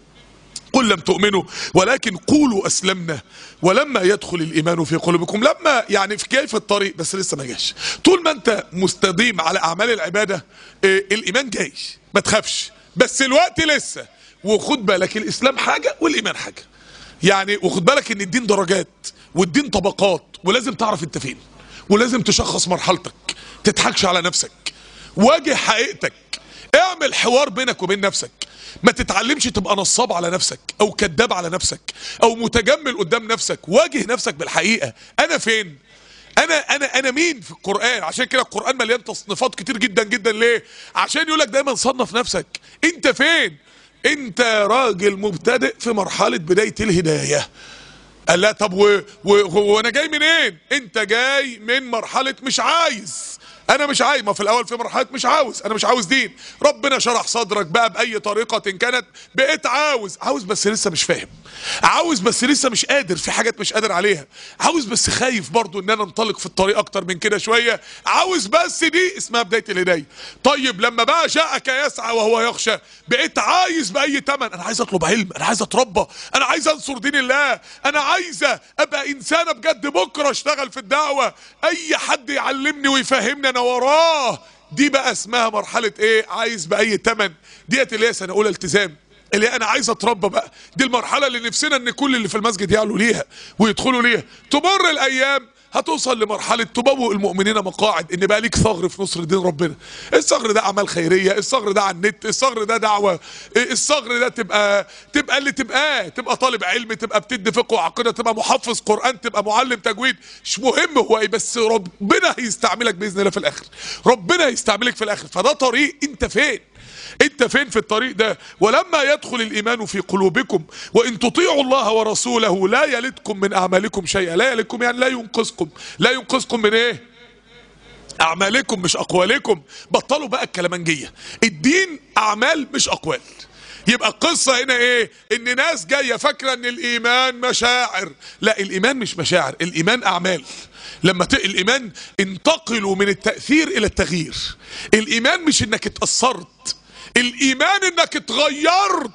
قل لم تؤمنوا ولكن قولوا اسلمنا ولما يدخل الايمان في قلوبكم لما يعني في جاي في الطريق بس لسه ما جاش طول ما انت مستديم على اعمال العباده اه الايمان جاي ما تخافش بس الوقت لسه وخد بالك الاسلام حاجه والايمان حاجه يعني وخد بالك ان الدين درجات والدين طبقات ولازم تعرف انت فين ولازم تشخص مرحلتك تضحكش على نفسك واجه حقيقتك اعمل حوار بينك وبين نفسك ما تتعلمش تبقى نصاب على نفسك او كذاب على نفسك او متجمل قدام نفسك واجه نفسك بالحقيقه انا فين انا انا انا مين في القران عشان كده القران مليان تصنيفات كتير جدا جدا ليه عشان يقول لك دايما صنف نفسك انت فين انت راجل مبتدئ في مرحله بدايه الهدايه قال لا طب و... و... وانا جاي منين انت جاي من مرحله مش عايز انا مش عايز ما في الاول في مرحله مش عاوز انا مش عاوز دين ربنا شرح صدرك بقى باي طريقه إن كانت بقيت عاوز عاوز بس لسه مش فاهم عاوز بس لسه مش قادر في حاجات مش قادر عليها عاوز بس خايف برضو ان انا انطلق في الطريق اكتر من كده شويه عاوز بس دي اسمها بدايه الهدايه طيب لما بقى جاءك يسعى وهو يخشى بقيت عايز باي ثمن انا عايز اطلب علم انا عايز اتربى انا عايز انصر دين الله انا عايزه ابقى انسانه بجد بكره اشتغل في الدعوه اي حد يعلمني ويفهمني انا وراه دي بقى اسمها مرحله ايه عايز باي ثمن ديت اللي هي سنه اولى التزام اللي انا عايز اتربى بقى دي المرحله اللي نفسنا ان كل اللي في المسجد يعلوا ليها ويدخلوا ليها تمر الايام هتوصل لمرحلة تبوء المؤمنين مقاعد ان بقى ليك ثغر في نصر دين ربنا الثغر ده اعمال خيرية الثغر ده على النت الثغر ده دعوة الثغر ده تبقى تبقى اللي تبقاه تبقى طالب علم تبقى بتدي فقه وعقيدة تبقى محفظ قرآن تبقى معلم تجويد مش مهم هو ايه بس ربنا هيستعملك باذن الله في الاخر ربنا هيستعملك في الاخر فده طريق انت فين انت فين في الطريق ده ولما يدخل الايمان في قلوبكم وان تطيعوا الله ورسوله لا يلدكم من اعمالكم شيئا لا يلدكم يعني لا ينقذكم لا ينقذكم من ايه اعمالكم مش اقوالكم بطلوا بقى الكلامنجيه الدين اعمال مش اقوال يبقى القصة هنا ايه ان ناس جاية فاكرة ان الايمان مشاعر لا الايمان مش مشاعر الايمان اعمال لما ت... الايمان انتقلوا من التأثير الى التغيير الايمان مش انك اتأثرت الايمان انك اتغيرت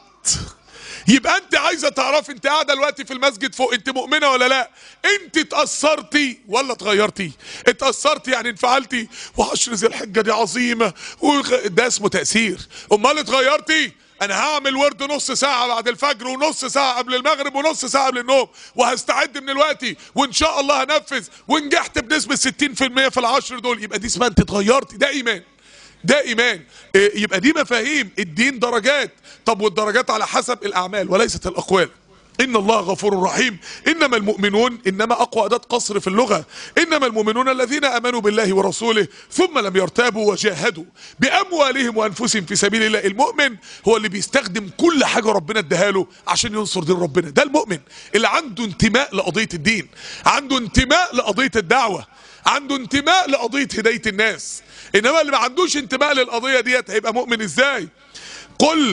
يبقى انت عايزه تعرفي انت قاعده دلوقتي في المسجد فوق انت مؤمنه ولا لا انت اتاثرتي ولا اتغيرتي اتاثرتي يعني انفعلتي وعشر ذي الحجه دي عظيمه وغ... ده اسمه تاثير امال اتغيرتي انا هعمل ورد نص ساعة بعد الفجر ونص ساعة قبل المغرب ونص ساعة قبل النوم وهستعد من الوقت وان شاء الله هنفذ ونجحت بنسبة 60% في العشر دول يبقى دي اسمها انت اتغيرتي ده ايمان ده ايمان يبقى دي مفاهيم الدين درجات طب والدرجات على حسب الاعمال وليست الاقوال ان الله غفور رحيم انما المؤمنون انما اقوى اداه قصر في اللغه انما المؤمنون الذين امنوا بالله ورسوله ثم لم يرتابوا وجاهدوا باموالهم وانفسهم في سبيل الله المؤمن هو اللي بيستخدم كل حاجه ربنا اداها له عشان ينصر دين ربنا ده المؤمن اللي عنده انتماء لقضيه الدين عنده انتماء لقضيه الدعوه عنده انتماء لقضيه هدايه الناس انما اللي ما عندوش انتماء للقضيه ديت هيبقى مؤمن ازاي قل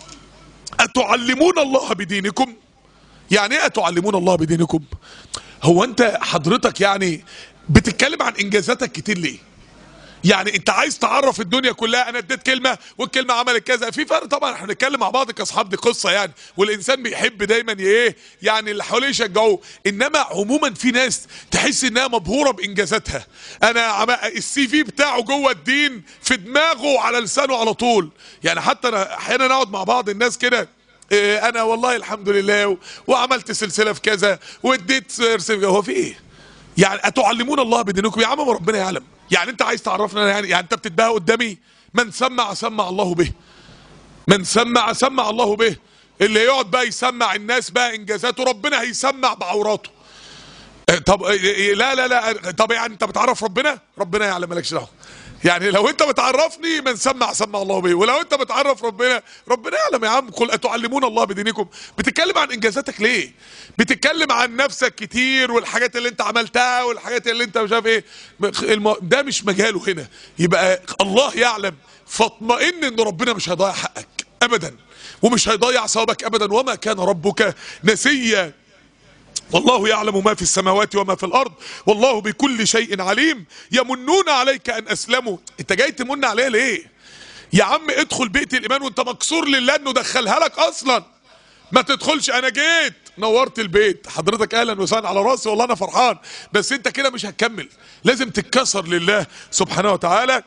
اتعلمون الله بدينكم يعني ايه اتعلمون الله بدينكم هو انت حضرتك يعني بتتكلم عن انجازاتك كتير ليه يعني انت عايز تعرف الدنيا كلها انا اديت كلمه والكلمه عملت كذا في فرق طبعا احنا بنتكلم مع بعض كاصحاب دي قصه يعني والانسان بيحب دايما ايه يعني اللي حواليه يشجعوه انما عموما في ناس تحس انها مبهوره بانجازاتها انا عم... السي في بتاعه جوه الدين في دماغه على لسانه على طول يعني حتى انا احيانا اقعد مع بعض الناس كده إيه انا والله الحمد لله و... وعملت سلسله في كذا واديت هو في ايه يعني اتعلمون الله بدينكم يا عم ما ربنا يعلم يعني انت عايز تعرفنا يعني يعني انت بتتباهى قدامي من سمع سمع الله به من سمع سمع الله به اللي يقعد بقى يسمع الناس بقى انجازاته ربنا هيسمع بعوراته اه طب اه لا لا لا طب يعني انت بتعرف ربنا ربنا يعلم مالكش دعوه يعني لو انت بتعرفني من سمع سمع الله به ولو انت بتعرف ربنا ربنا يعلم يا عم قل اتعلمون الله بدينكم بتتكلم عن انجازاتك ليه بتتكلم عن نفسك كتير والحاجات اللي انت عملتها والحاجات اللي انت مش عارف ايه ده مش مجاله هنا يبقى الله يعلم فاطمئن ان ربنا مش هيضيع حقك ابدا ومش هيضيع ثوابك ابدا وما كان ربك نسيا والله يعلم ما في السماوات وما في الارض والله بكل شيء عليم يمنون عليك ان اسلموا انت جاي تمن عليه ليه يا عم ادخل بيت الايمان وانت مكسور لله انه دخلها لك اصلا ما تدخلش انا جيت نورت البيت حضرتك اهلا وسهلا على راسي والله انا فرحان بس انت كده مش هتكمل لازم تتكسر لله سبحانه وتعالى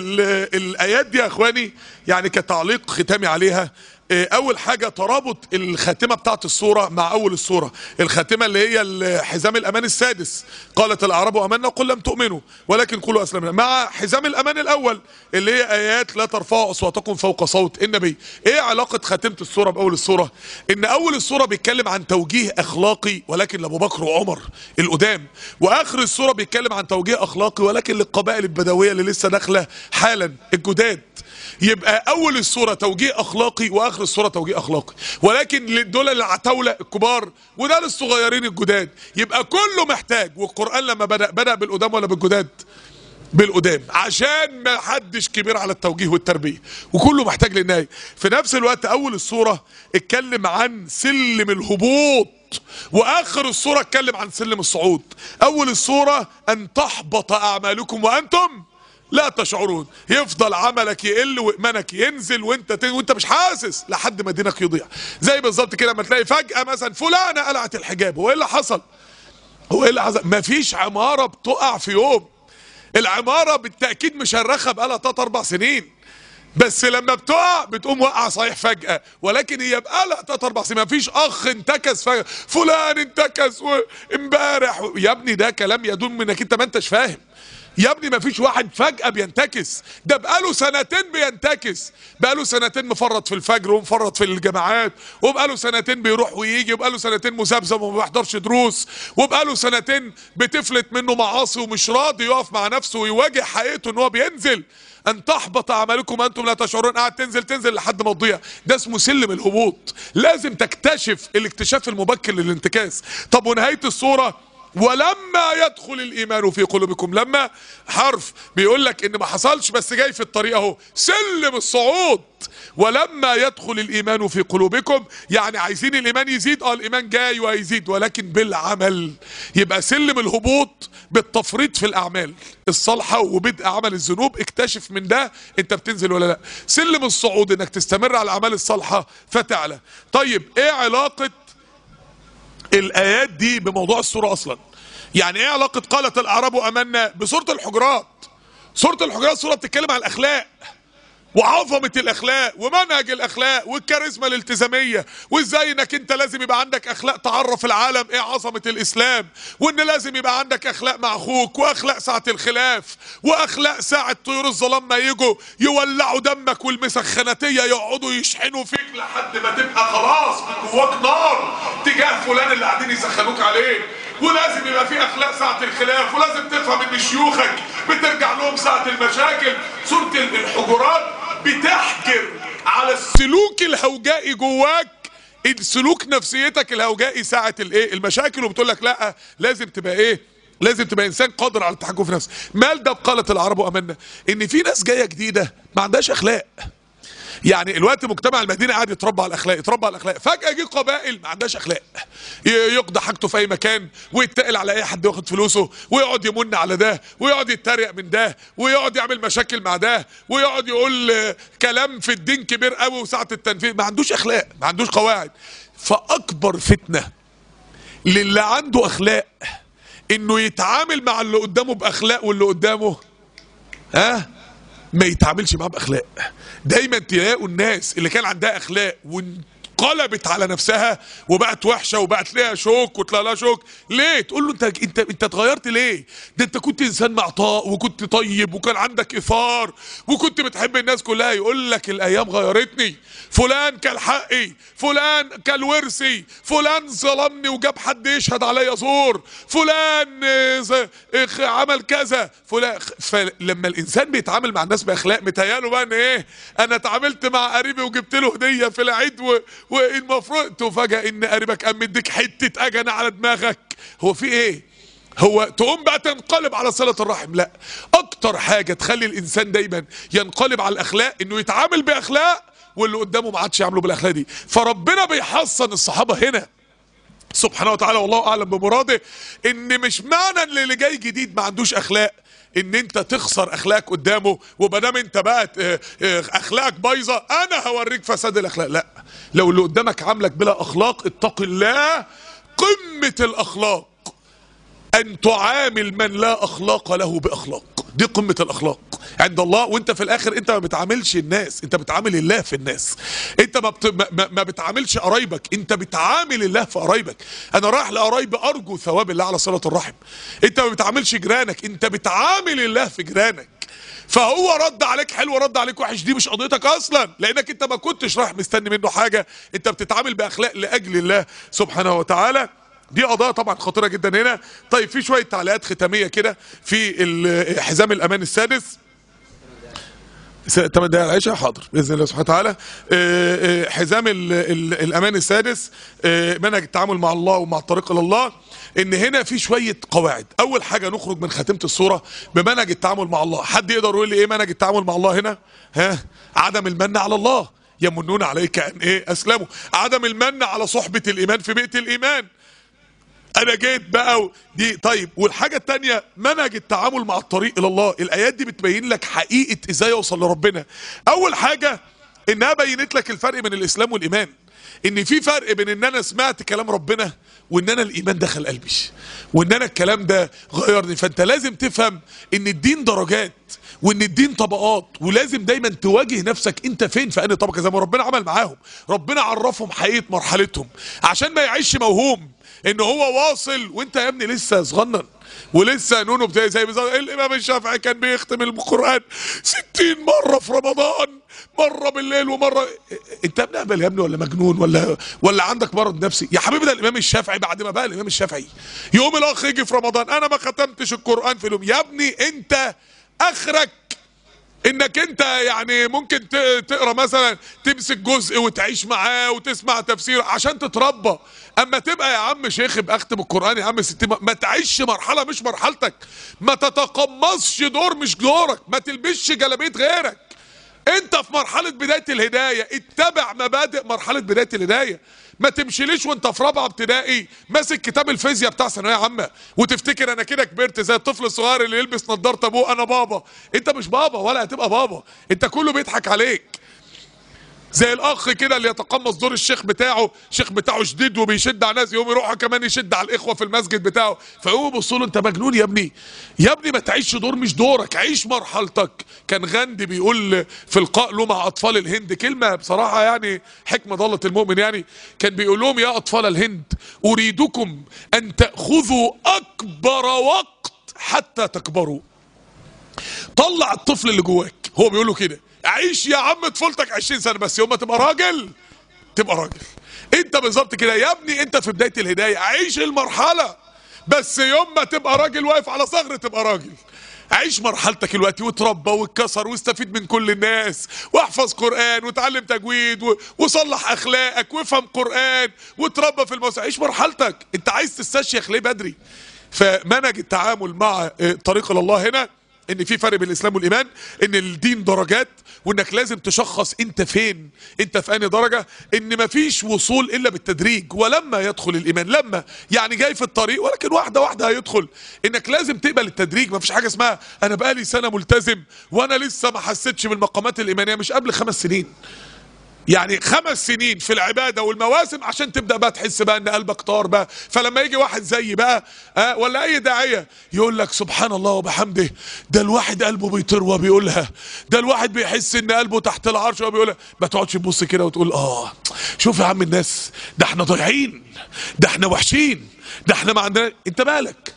الايات دي يا اخواني يعني كتعليق ختامي عليها اول حاجة ترابط الخاتمة بتاعت الصورة مع اول الصورة الخاتمة اللي هي حزام الامان السادس قالت الاعراب امنا قل لم تؤمنوا ولكن قولوا اسلمنا مع حزام الامان الاول اللي هي ايات لا ترفعوا اصواتكم فوق صوت النبي ايه علاقة خاتمة الصورة باول الصورة ان اول الصورة بيتكلم عن توجيه اخلاقي ولكن لابو بكر وعمر القدام واخر الصورة بيتكلم عن توجيه اخلاقي ولكن للقبائل البدوية اللي لسه داخلة حالا الجداد يبقى اول الصوره توجيه اخلاقي واخر الصوره توجيه اخلاقي ولكن دول العتاوله الكبار وده للصغيرين الجداد يبقى كله محتاج والقران لما بدا بدا بالقدام ولا بالجداد بالقدام عشان ما حدش كبير على التوجيه والتربيه وكله محتاج للنهايه في نفس الوقت اول الصوره اتكلم عن سلم الهبوط واخر الصوره اتكلم عن سلم الصعود اول الصوره ان تحبط اعمالكم وانتم لا تشعرون يفضل عملك يقل وايمانك ينزل وانت ت... وانت مش حاسس لحد ما دينك يضيع زي بالظبط كده لما تلاقي فجاه مثلا فلانه قلعت الحجاب هو ايه اللي حصل هو ايه اللي حصل مفيش عماره بتقع في يوم العماره بالتاكيد مشرخه بقالها 3 4 سنين بس لما بتقع بتقوم وقع صحيح فجأة ولكن هي بقالها تلات أربع سنين مفيش أخ انتكس فجأة فلان انتكس امبارح يا ابني ده كلام يدل من انك انت ما انتش فاهم يا ابني مفيش واحد فجأة بينتكس ده بقاله سنتين بينتكس بقاله سنتين مفرط في الفجر ومفرط في الجامعات وبقاله سنتين بيروح ويجي وبقاله سنتين مذبذب وما بيحضرش دروس وبقاله سنتين بتفلت منه معاصي ومش راضي يقف مع نفسه ويواجه حقيقته ان هو بينزل ان تحبط اعمالكم انتم لا تشعرون قاعد تنزل تنزل لحد ما تضيع ده اسمه سلم الهبوط لازم تكتشف الاكتشاف المبكر للانتكاس طب ونهايه الصوره ولما يدخل الايمان في قلوبكم لما حرف بيقول لك ان ما حصلش بس جاي في الطريق اهو سلم الصعود ولما يدخل الايمان في قلوبكم يعني عايزين الايمان يزيد اه الايمان جاي وهيزيد ولكن بالعمل يبقى سلم الهبوط بالتفريط في الاعمال الصالحه وبدء عمل الذنوب اكتشف من ده انت بتنزل ولا لا سلم الصعود انك تستمر على الاعمال الصالحه فتعلى طيب ايه علاقه الايات دي بموضوع السوره اصلا يعني ايه علاقه قالت الاعراب امنا بسوره الحجرات سوره الحجرات سوره بتتكلم عن الاخلاق وعظمة الاخلاق ومنهج الاخلاق والكاريزما الالتزامية وازاي انك انت لازم يبقى عندك اخلاق تعرف العالم ايه عظمة الاسلام وان لازم يبقى عندك اخلاق مع اخوك واخلاق ساعة الخلاف واخلاق ساعة طيور الظلام ما يجوا يولعوا دمك والمسخناتية يقعدوا يشحنوا فيك لحد ما تبقى خلاص من جواك نار تجاه فلان اللي قاعدين يسخنوك عليه ولازم يبقى في اخلاق ساعة الخلاف ولازم تفهم ان شيوخك بترجع لهم ساعة المشاكل سورة الحجرات بتحجر على السلوك الهوجائي جواك السلوك نفسيتك الهوجائي ساعة الايه المشاكل وبتقول لك لا لازم تبقى ايه لازم تبقى انسان قادر على التحكم في نفسه مال ده قالت العرب امنا ان في ناس جايه جديده ما عندهاش اخلاق يعني الوقت مجتمع المدينه قاعد يتربى على الاخلاق يتربى على الاخلاق فجاه جه قبائل ما عندهاش اخلاق ي- يقضي حاجته في اي مكان ويتقل على اي حد ياخد فلوسه ويقعد يمن على ده ويقعد يتريق من ده ويقعد يعمل مشاكل مع ده ويقعد يقول آه، كلام في الدين كبير قوي وساعه التنفيذ ما عندوش اخلاق ما عندوش قواعد فاكبر فتنه للي عنده اخلاق انه يتعامل مع اللي قدامه باخلاق واللي قدامه ها ما يتعاملش معاه باخلاق دايما تلاقوا الناس اللي كان عندها اخلاق وانقلبت على نفسها وبقت وحشه وبقت ليها شوك وتلاقي لها شوك ليه تقول له انت انت انت اتغيرت ليه ده انت كنت انسان معطاء وكنت طيب وكان عندك اثار وكنت بتحب الناس كلها يقول لك الايام غيرتني فلان كان حقي فلان كان ورثي فلان ظلمني وجاب حد يشهد عليا زور فلان آه، ز- آه، عمل كذا فلان فلما الانسان بيتعامل مع الناس باخلاق متهيأله بقى ان ايه انا اتعاملت مع قريبي وجبت له هديه في العيد و... والمفروض تفاجئ ان قريبك قام مديك حته اجنه على دماغك هو في ايه هو تقوم بقى تنقلب على صلة الرحم لا اكتر حاجة تخلي الانسان دايما ينقلب على الاخلاق انه يتعامل باخلاق واللي قدامه ما عادش يعمله بالاخلاق دي فربنا بيحصن الصحابة هنا سبحانه وتعالى والله اعلم بمراده ان مش معنى ان اللي جاي جديد ما عندوش اخلاق ان انت تخسر اخلاقك قدامه ومادام انت بقى اه، اه، اخلاقك بايظه انا هوريك فساد الاخلاق لا لو اللي قدامك عاملك بلا اخلاق اتق الله قمه الاخلاق ان تعامل من لا اخلاق له باخلاق دي قمه الاخلاق عند الله وانت في الاخر انت ما بتعاملش الناس انت بتعامل الله في الناس انت ما, بت... ما- ما, ما بتعاملش قرايبك انت بتعامل الله في قرايبك انا رايح لقرايبي ارجو ثواب الله على صله الرحم انت ما بتعاملش جيرانك انت بتعامل الله في جيرانك فهو رد عليك حلو رد عليك وحش دي مش قضيتك اصلا لانك انت ما كنتش رايح مستني منه حاجه انت بتتعامل باخلاق لاجل الله سبحانه وتعالى دي قضايا طبعا خطيره جدا هنا طيب في شويه تعليقات ختاميه كده في ال- حزام الامان السادس س- تمن دقايق العشاء حاضر باذن الله سبحانه وتعالى آه، آه، حزام ال ال الامان السادس آه، منهج التعامل مع الله ومع الطريق الى الله ان هنا في شويه قواعد اول حاجه نخرج من خاتمه الصوره بمنهج التعامل مع الله حد يقدر يقول لي ايه منهج التعامل مع الله هنا ها عدم المن على الله يمنون عليك ان ايه اسلموا عدم المن على صحبه الايمان في بيئه الايمان انا جيت بقى و... دي طيب والحاجه التانية منهج التعامل مع الطريق الى الله الايات دي بتبين لك حقيقه ازاي اوصل لربنا اول حاجه انها بينت لك الفرق بين الاسلام والايمان ان في فرق بين ان انا سمعت كلام ربنا وان انا الايمان دخل قلبي وان انا الكلام ده غيرني فانت لازم تفهم ان الدين درجات وان الدين طبقات ولازم دايما تواجه نفسك انت فين في انهي طبقه زي ما ربنا عمل معاهم ربنا عرفهم حقيقه مرحلتهم عشان ما يعيش موهوم ان هو واصل وانت يا ابني لسه صغنن ولسه نونو بتاعي زي بالظبط الامام الشافعي كان بيختم القران 60 مره في رمضان مره بالليل ومره انت ابن اهبل يا ابني ولا مجنون ولا ولا عندك مرض نفسي يا حبيبي ده الامام الشافعي بعد ما بقى الامام الشافعي يوم الاخ يجي في رمضان انا ما ختمتش القران في اليوم يا ابني انت اخرك انك انت يعني ممكن ت- تقرا مثلا تمسك جزء وتعيش معاه وتسمع تفسير عشان تتربى اما تبقى يا عم شيخ ابقى اختم القران يا عم ستين م- ما تعيش مرحله مش مرحلتك ما تتقمصش دور مش دورك ما تلبسش جلابيه غيرك انت في مرحله بدايه الهدايه اتبع مبادئ مرحله بدايه الهدايه ما تمشيليش وانت في رابعه ابتدائي ماسك كتاب الفيزياء بتاع ثانويه عامه وتفتكر انا كده كبرت زي الطفل الصغير اللي يلبس نظاره ابوه انا بابا انت مش بابا ولا هتبقى بابا انت كله بيضحك عليك زي الاخ كده اللي يتقمص دور الشيخ بتاعه الشيخ بتاعه شديد وبيشد على الناس يقوم يروح كمان يشد على الاخوه في المسجد بتاعه فيقوموا يبصوا له انت مجنون يا ابني يا ابني ما تعيش دور مش دورك عيش مرحلتك كان غاندي بيقول في لقاء له مع اطفال الهند كلمه بصراحه يعني حكمه ضلت المؤمن يعني كان بيقول لهم يا اطفال الهند اريدكم ان تاخذوا اكبر وقت حتى تكبروا طلع الطفل اللي جواك هو بيقول له كده عيش يا عم طفولتك 20 سنه بس يوم ما تبقى راجل تبقى راجل انت بالظبط كده يا ابني انت في بدايه الهدايه عيش المرحله بس يوم ما تبقى راجل واقف على ثغر تبقى راجل عيش مرحلتك الوقت وتربى واتكسر واستفيد من كل الناس واحفظ قرآن وتعلم تجويد و... وصلح اخلاقك وافهم قرآن وتربى في الموسيقى عيش مرحلتك انت عايز تستشيخ ليه بدري فمنهج التعامل مع اه، طريق إلى الله هنا ان في فرق بين الاسلام والايمان ان الدين درجات وانك لازم تشخص انت فين انت في انهي درجه ان مفيش وصول الا بالتدريج ولما يدخل الايمان لما يعني جاي في الطريق ولكن واحده واحده هيدخل انك لازم تقبل التدريج مفيش حاجه اسمها انا بقالي سنه ملتزم وانا لسه ما حسيتش بالمقامات الايمانيه مش قبل خمس سنين يعني خمس سنين في العباده والمواسم عشان تبدا بقى تحس بقى ان قلبك طار بقى فلما يجي واحد زيي بقى آه ولا اي داعيه يقول لك سبحان الله وبحمده ده الواحد قلبه بيطير وهو بيقولها ده الواحد بيحس ان قلبه تحت العرش وهو بيقولها ما تقعدش تبص كده وتقول اه شوف يا عم الناس ده احنا ضايعين ده احنا وحشين ده احنا ما عندنا انت مالك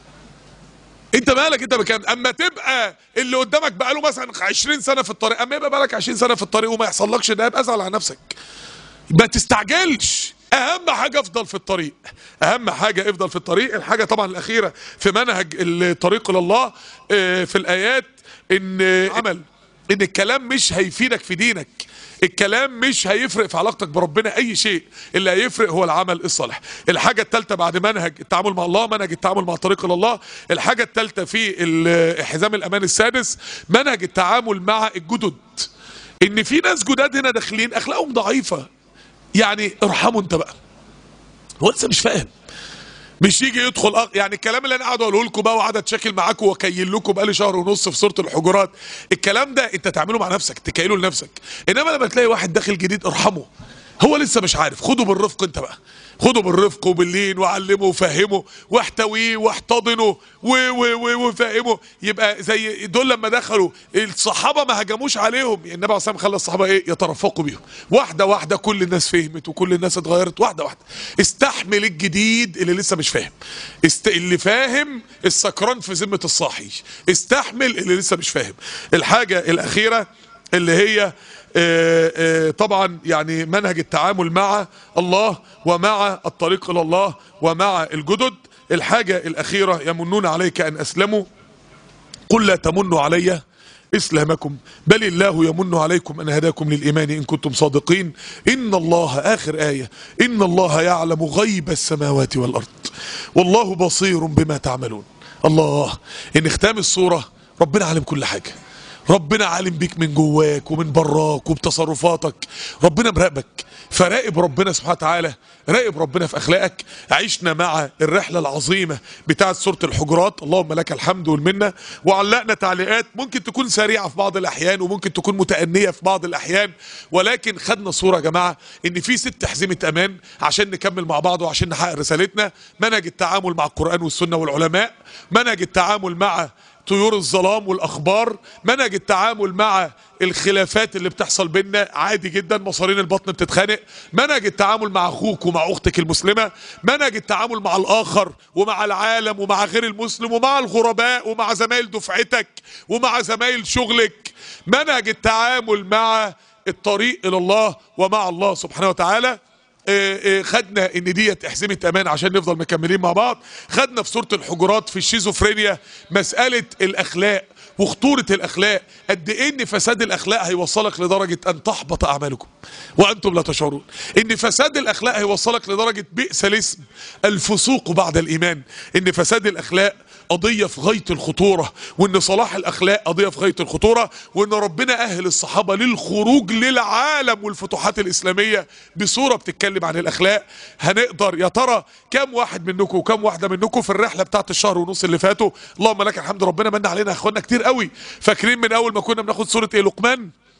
انت مالك انت بكام اما تبقى اللي قدامك بقاله مثلا 20 سنه في الطريق اما يبقى بقالك 20 سنه في الطريق وما يحصلكش ده يبقى ازعل على نفسك ما تستعجلش اهم حاجه افضل في الطريق اهم حاجه افضل في الطريق الحاجه طبعا الاخيره في منهج الطريق الى الله اه، في الايات ان عمل ان الكلام مش هيفيدك في دينك الكلام مش هيفرق في علاقتك بربنا اي شيء اللي هيفرق هو العمل الصالح الحاجه الثالثه بعد منهج التعامل مع الله منهج التعامل مع طريق الى الله الحاجه الثالثه في ال- حزام الامان السادس منهج التعامل مع الجدد ان في ناس جداد هنا داخلين اخلاقهم ضعيفه يعني ارحموا انت بقى هو لسه مش فاهم مش يجي يدخل أغ... يعني الكلام اللي انا قاعد اقوله لكم بقى وقعد اتشاكل معاكم واكيل لكم بقالي شهر ونص في سوره الحجرات الكلام ده انت تعمله مع نفسك تكيله لنفسك انما لما تلاقي واحد داخل جديد ارحمه هو لسه مش عارف خده بالرفق انت بقى خده بالرفق وباللين وعلمه وفهمه واحتويه واحتضنه و- و- و- وفهمه يبقى زي دول لما دخلوا الصحابه ما هجموش عليهم النبي عليه الصلاه والسلام خلى الصحابه ايه يترفقوا بيهم واحده واحده كل الناس فهمت وكل الناس اتغيرت واحده واحده استحمل الجديد اللي لسه مش فاهم است... اللي فاهم السكران في ذمه الصاحي استحمل اللي لسه مش فاهم الحاجه الاخيره اللي هي آه، آه، طبعا يعني منهج التعامل مع الله ومع الطريق الى الله ومع الجدد الحاجه الاخيره يمنون عليك ان اسلموا قل لا تمنوا علي اسلامكم بل الله يمن عليكم ان هداكم للايمان ان كنتم صادقين ان الله اخر ايه ان الله يعلم غيب السماوات والارض والله بصير بما تعملون الله ان ختام السوره ربنا عالم كل حاجه ربنا عالم بيك من جواك ومن براك وبتصرفاتك ربنا مراقبك فراقب ربنا سبحانه وتعالى راقب ربنا في اخلاقك عشنا مع الرحله العظيمه بتاعه سوره الحجرات اللهم لك الحمد والمنه وعلقنا تعليقات ممكن تكون سريعه في بعض الاحيان وممكن تكون متأنية في بعض الاحيان ولكن خدنا صوره يا جماعه ان في ست حزمه امان عشان نكمل مع بعض وعشان نحقق رسالتنا منهج التعامل مع القران والسنه والعلماء منهج التعامل مع طيور الظلام والاخبار منهج التعامل مع الخلافات اللي بتحصل بينا عادي جدا مصارين البطن بتتخانق منهج التعامل مع اخوك ومع اختك المسلمه منهج التعامل مع الاخر ومع العالم ومع غير المسلم ومع الغرباء ومع زمايل دفعتك ومع زمايل شغلك منهج التعامل مع الطريق الى الله ومع الله سبحانه وتعالى آه، آه، خدنا ان ديت احزمه امان عشان نفضل مكملين مع بعض خدنا في سوره الحجرات في الشيزوفرينيا مساله الاخلاق وخطوره الاخلاق قد ايه ان فساد الاخلاق هيوصلك لدرجه ان تحبط اعمالكم وانتم لا تشعرون ان فساد الاخلاق هيوصلك لدرجه بئس الاسم الفسوق بعد الايمان ان فساد الاخلاق قضيه في غايه الخطوره وان صلاح الاخلاق قضيه في غايه الخطوره وان ربنا اهل الصحابه للخروج للعالم والفتوحات الاسلاميه بصوره بتتكلم عن الاخلاق هنقدر يا ترى كم واحد منكم وكم واحده منكم في الرحله بتاعت الشهر ونص اللي فاتوا اللهم لك الحمد ربنا من علينا يا اخوانا كتير قوي فاكرين من اول ما كنا بناخد سوره ايه لقمان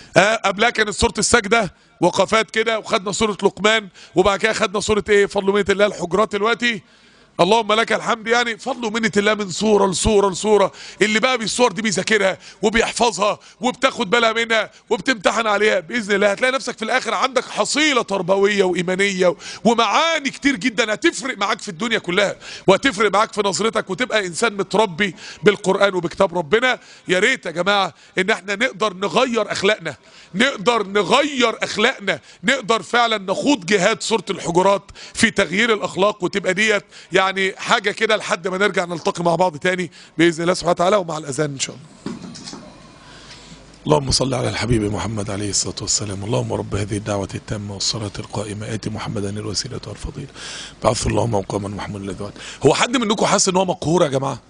آه قبلها كانت سوره السجده وقفات كده وخدنا سوره لقمان وبعد كده خدنا سوره ايه فضل ومنه الله الحجرات دلوقتي اللهم لك الحمد يعني فضل ومنة الله من صورة لصورة لصورة اللي بقى بالصور دي بيذاكرها وبيحفظها وبتاخد بالها منها وبتمتحن عليها بإذن الله هتلاقي نفسك في الآخر عندك حصيلة تربوية وإيمانية ومعاني كتير جدا هتفرق معاك في الدنيا كلها وهتفرق معاك في نظرتك وتبقى إنسان متربي بالقرآن وبكتاب ربنا يا ريت يا جماعة إن احنا نقدر نغير أخلاقنا نقدر نغير أخلاقنا نقدر فعلا نخوض جهاد سورة الحجرات في تغيير الأخلاق وتبقى ديت يعني يعني حاجة كده لحد ما نرجع نلتقي مع بعض تاني بإذن الله سبحانه وتعالى ومع الأذان إن شاء الله اللهم صل على الحبيب محمد عليه الصلاة والسلام اللهم رب هذه الدعوة التامة والصلاة القائمة آت محمدا الوسيلة والفضيلة بعث اللهم مقاما محمود الذوات هو حد منكم حاسس ان هو مقهور يا جماعة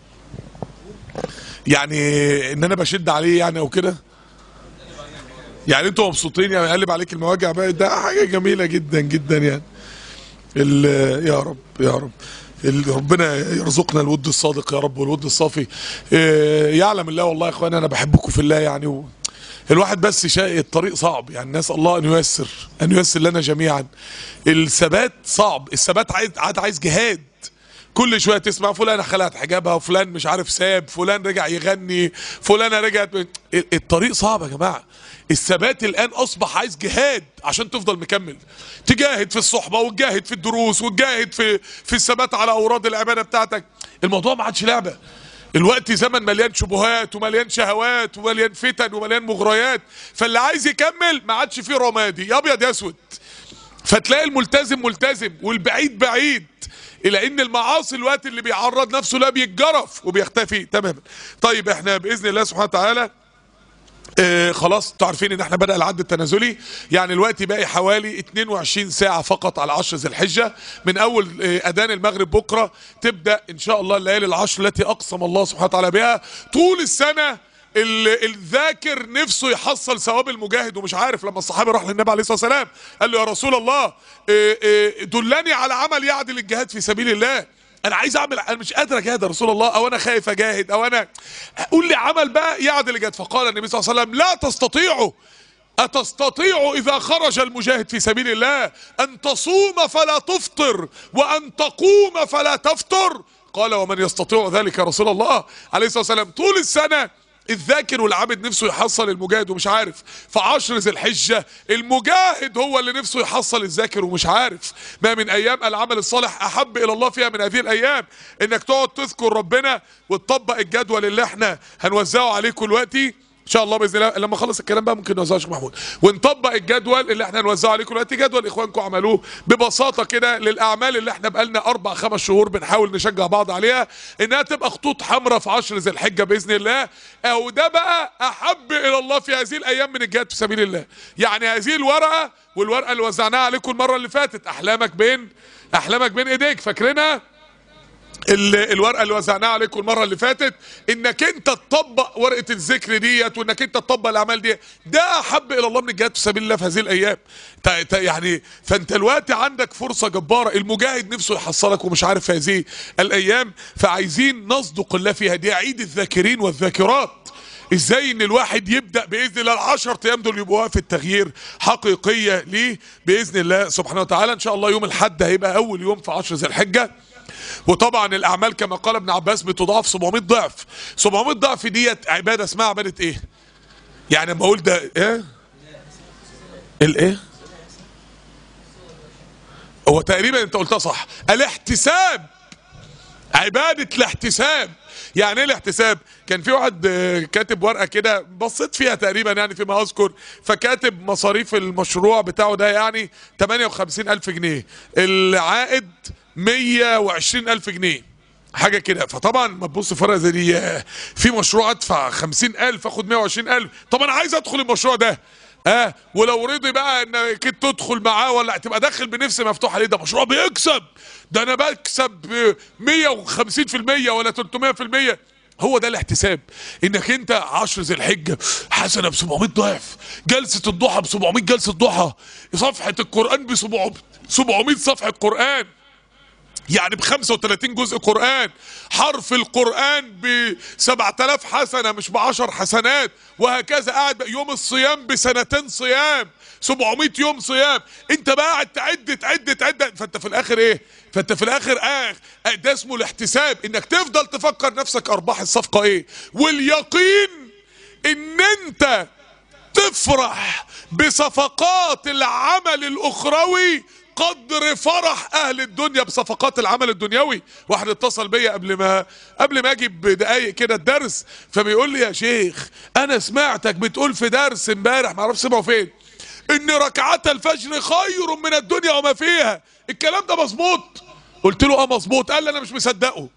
يعني ان انا بشد عليه يعني او كده يعني انتوا مبسوطين يعني قلب عليك المواجع بقى ده حاجة جميلة جدا جدا يعني يا رب يا رب ربنا يرزقنا الود الصادق يا رب والود الصافي يعلم الله والله يا اخواني انا بحبكم في الله يعني و... الواحد بس شاء الطريق صعب يعني نسال الله ان ييسر ان ييسر لنا جميعا الثبات صعب الثبات عايز عاد عايز جهاد كل شويه تسمع فلانه خلعت حجابها وفلان مش عارف ساب فلان رجع يغني فلانه رجعت الطريق صعب يا جماعه الثبات الان اصبح عايز جهاد عشان تفضل مكمل تجاهد في الصحبه وتجاهد في الدروس وتجاهد في في الثبات على اوراد العباده بتاعتك الموضوع ما عادش لعبه الوقت زمن مليان شبهات ومليان شهوات ومليان فتن ومليان مغريات فاللي عايز يكمل ما عادش فيه رمادي يا ابيض يا اسود فتلاقي الملتزم ملتزم والبعيد بعيد الى ان المعاصي الوقت اللي بيعرض نفسه لا بيتجرف وبيختفي تماما طيب احنا باذن الله سبحانه وتعالى آه خلاص انتوا عارفين ان احنا بدا العد التنازلي يعني الوقت باقي حوالي 22 ساعه فقط على 10 ذي الحجه من اول آه اذان المغرب بكره تبدا ان شاء الله الليالي العشر التي اقسم الله سبحانه وتعالى بها طول السنه الذاكر نفسه يحصل ثواب المجاهد ومش عارف لما الصحابي راح للنبي عليه الصلاه والسلام قال له يا رسول الله دلني على عمل يعدل الجهاد في سبيل الله انا عايز اعمل انا مش قادر اجاهد يا رسول الله او انا خايف اجاهد او انا قول لي عمل بقى يعدل الجهاد فقال النبي صلى الله عليه وسلم لا تستطيعوا أتستطيع إذا خرج المجاهد في سبيل الله أن تصوم فلا تفطر وأن تقوم فلا تفطر قال ومن يستطيع ذلك يا رسول الله عليه الصلاة والسلام طول السنة الذاكر والعابد نفسه يحصل المجاهد ومش عارف في عشر ذي الحجة المجاهد هو اللي نفسه يحصل الذاكر ومش عارف ما من ايام العمل الصالح احب الى الله فيها من هذه الايام انك تقعد تذكر ربنا وتطبق الجدول اللي احنا هنوزعه عليكم دلوقتي ان شاء الله باذن الله لما اخلص الكلام بقى ممكن نوزعه شيخ محمود ونطبق الجدول اللي احنا هنوزعه عليكم دلوقتي جدول اخوانكم عملوه ببساطه كده للاعمال اللي احنا بقالنا اربع خمس شهور بنحاول نشجع بعض عليها انها تبقى خطوط حمراء في عشر ذي الحجه باذن الله او ده بقى احب الى الله في هذه الايام من الجهاد في سبيل الله يعني هذه الورقه والورقه اللي وزعناها عليكم المره اللي فاتت احلامك بين احلامك بين ايديك فاكرينها الورقه اللي وزعناها عليكم المره اللي فاتت انك انت تطبق ورقه الذكر ديت وانك انت تطبق الاعمال دي ده احب الى الله من الجهاد في سبيل الله في هذه الايام يعني فانت الوقت عندك فرصه جباره المجاهد نفسه يحصلك ومش عارف في هذه الايام فعايزين نصدق الله فيها دي عيد الذاكرين والذاكرات ازاي ان الواحد يبدا باذن الله العشر ايام دول يبقوا في التغيير حقيقيه ليه باذن الله سبحانه وتعالى ان شاء الله يوم الاحد هيبقى اول يوم في عشر ذي الحجه وطبعا الاعمال كما قال ابن عباس بتضاعف 700 ضعف 700 ضعف ديت عباده اسمها عباده ايه يعني لما اقول ده ايه الايه هو تقريبا انت قلتها صح الاحتساب عباده الاحتساب يعني ايه الاحتساب كان في واحد كاتب ورقه كده بصيت فيها تقريبا يعني فيما اذكر فكاتب مصاريف المشروع بتاعه ده يعني 58 الف جنيه العائد 120 الف جنيه حاجة كده فطبعا ما تبص فرقة زي دي في مشروع ادفع 50 الف اخد 120 الف طب انا عايز ادخل المشروع ده اه ولو رضي بقى انك تدخل معاه ولا تبقى داخل بنفس مفتوحه ليه ده مشروع بيكسب ده انا بكسب 150% ولا 300% هو ده الاحتساب انك انت 10 ذي الحجه حسنه ب 700 ضعف جلسه الضحى ب 700 جلسه ضحى صفحه القران ب 700 صفحه قران يعني ب 35 جزء قرآن حرف القرآن ب 7000 حسنة مش ب 10 حسنات وهكذا قاعد بقى يوم الصيام بسنتين صيام 700 يوم صيام انت بقى قاعد تعد تعد تعد فانت في الاخر ايه فانت في الاخر اخ ده اسمه الاحتساب انك تفضل تفكر نفسك ارباح الصفقة ايه واليقين ان انت تفرح بصفقات العمل الاخروي قدر فرح اهل الدنيا بصفقات العمل الدنيوي واحد اتصل بيا قبل ما قبل ما اجي بدقايق كده الدرس فبيقول لي يا شيخ انا سمعتك بتقول في درس امبارح ما اعرفش سمعه فين ان ركعات الفجر خير من الدنيا وما فيها الكلام ده مظبوط قلت له اه مظبوط قال لي انا مش مصدقه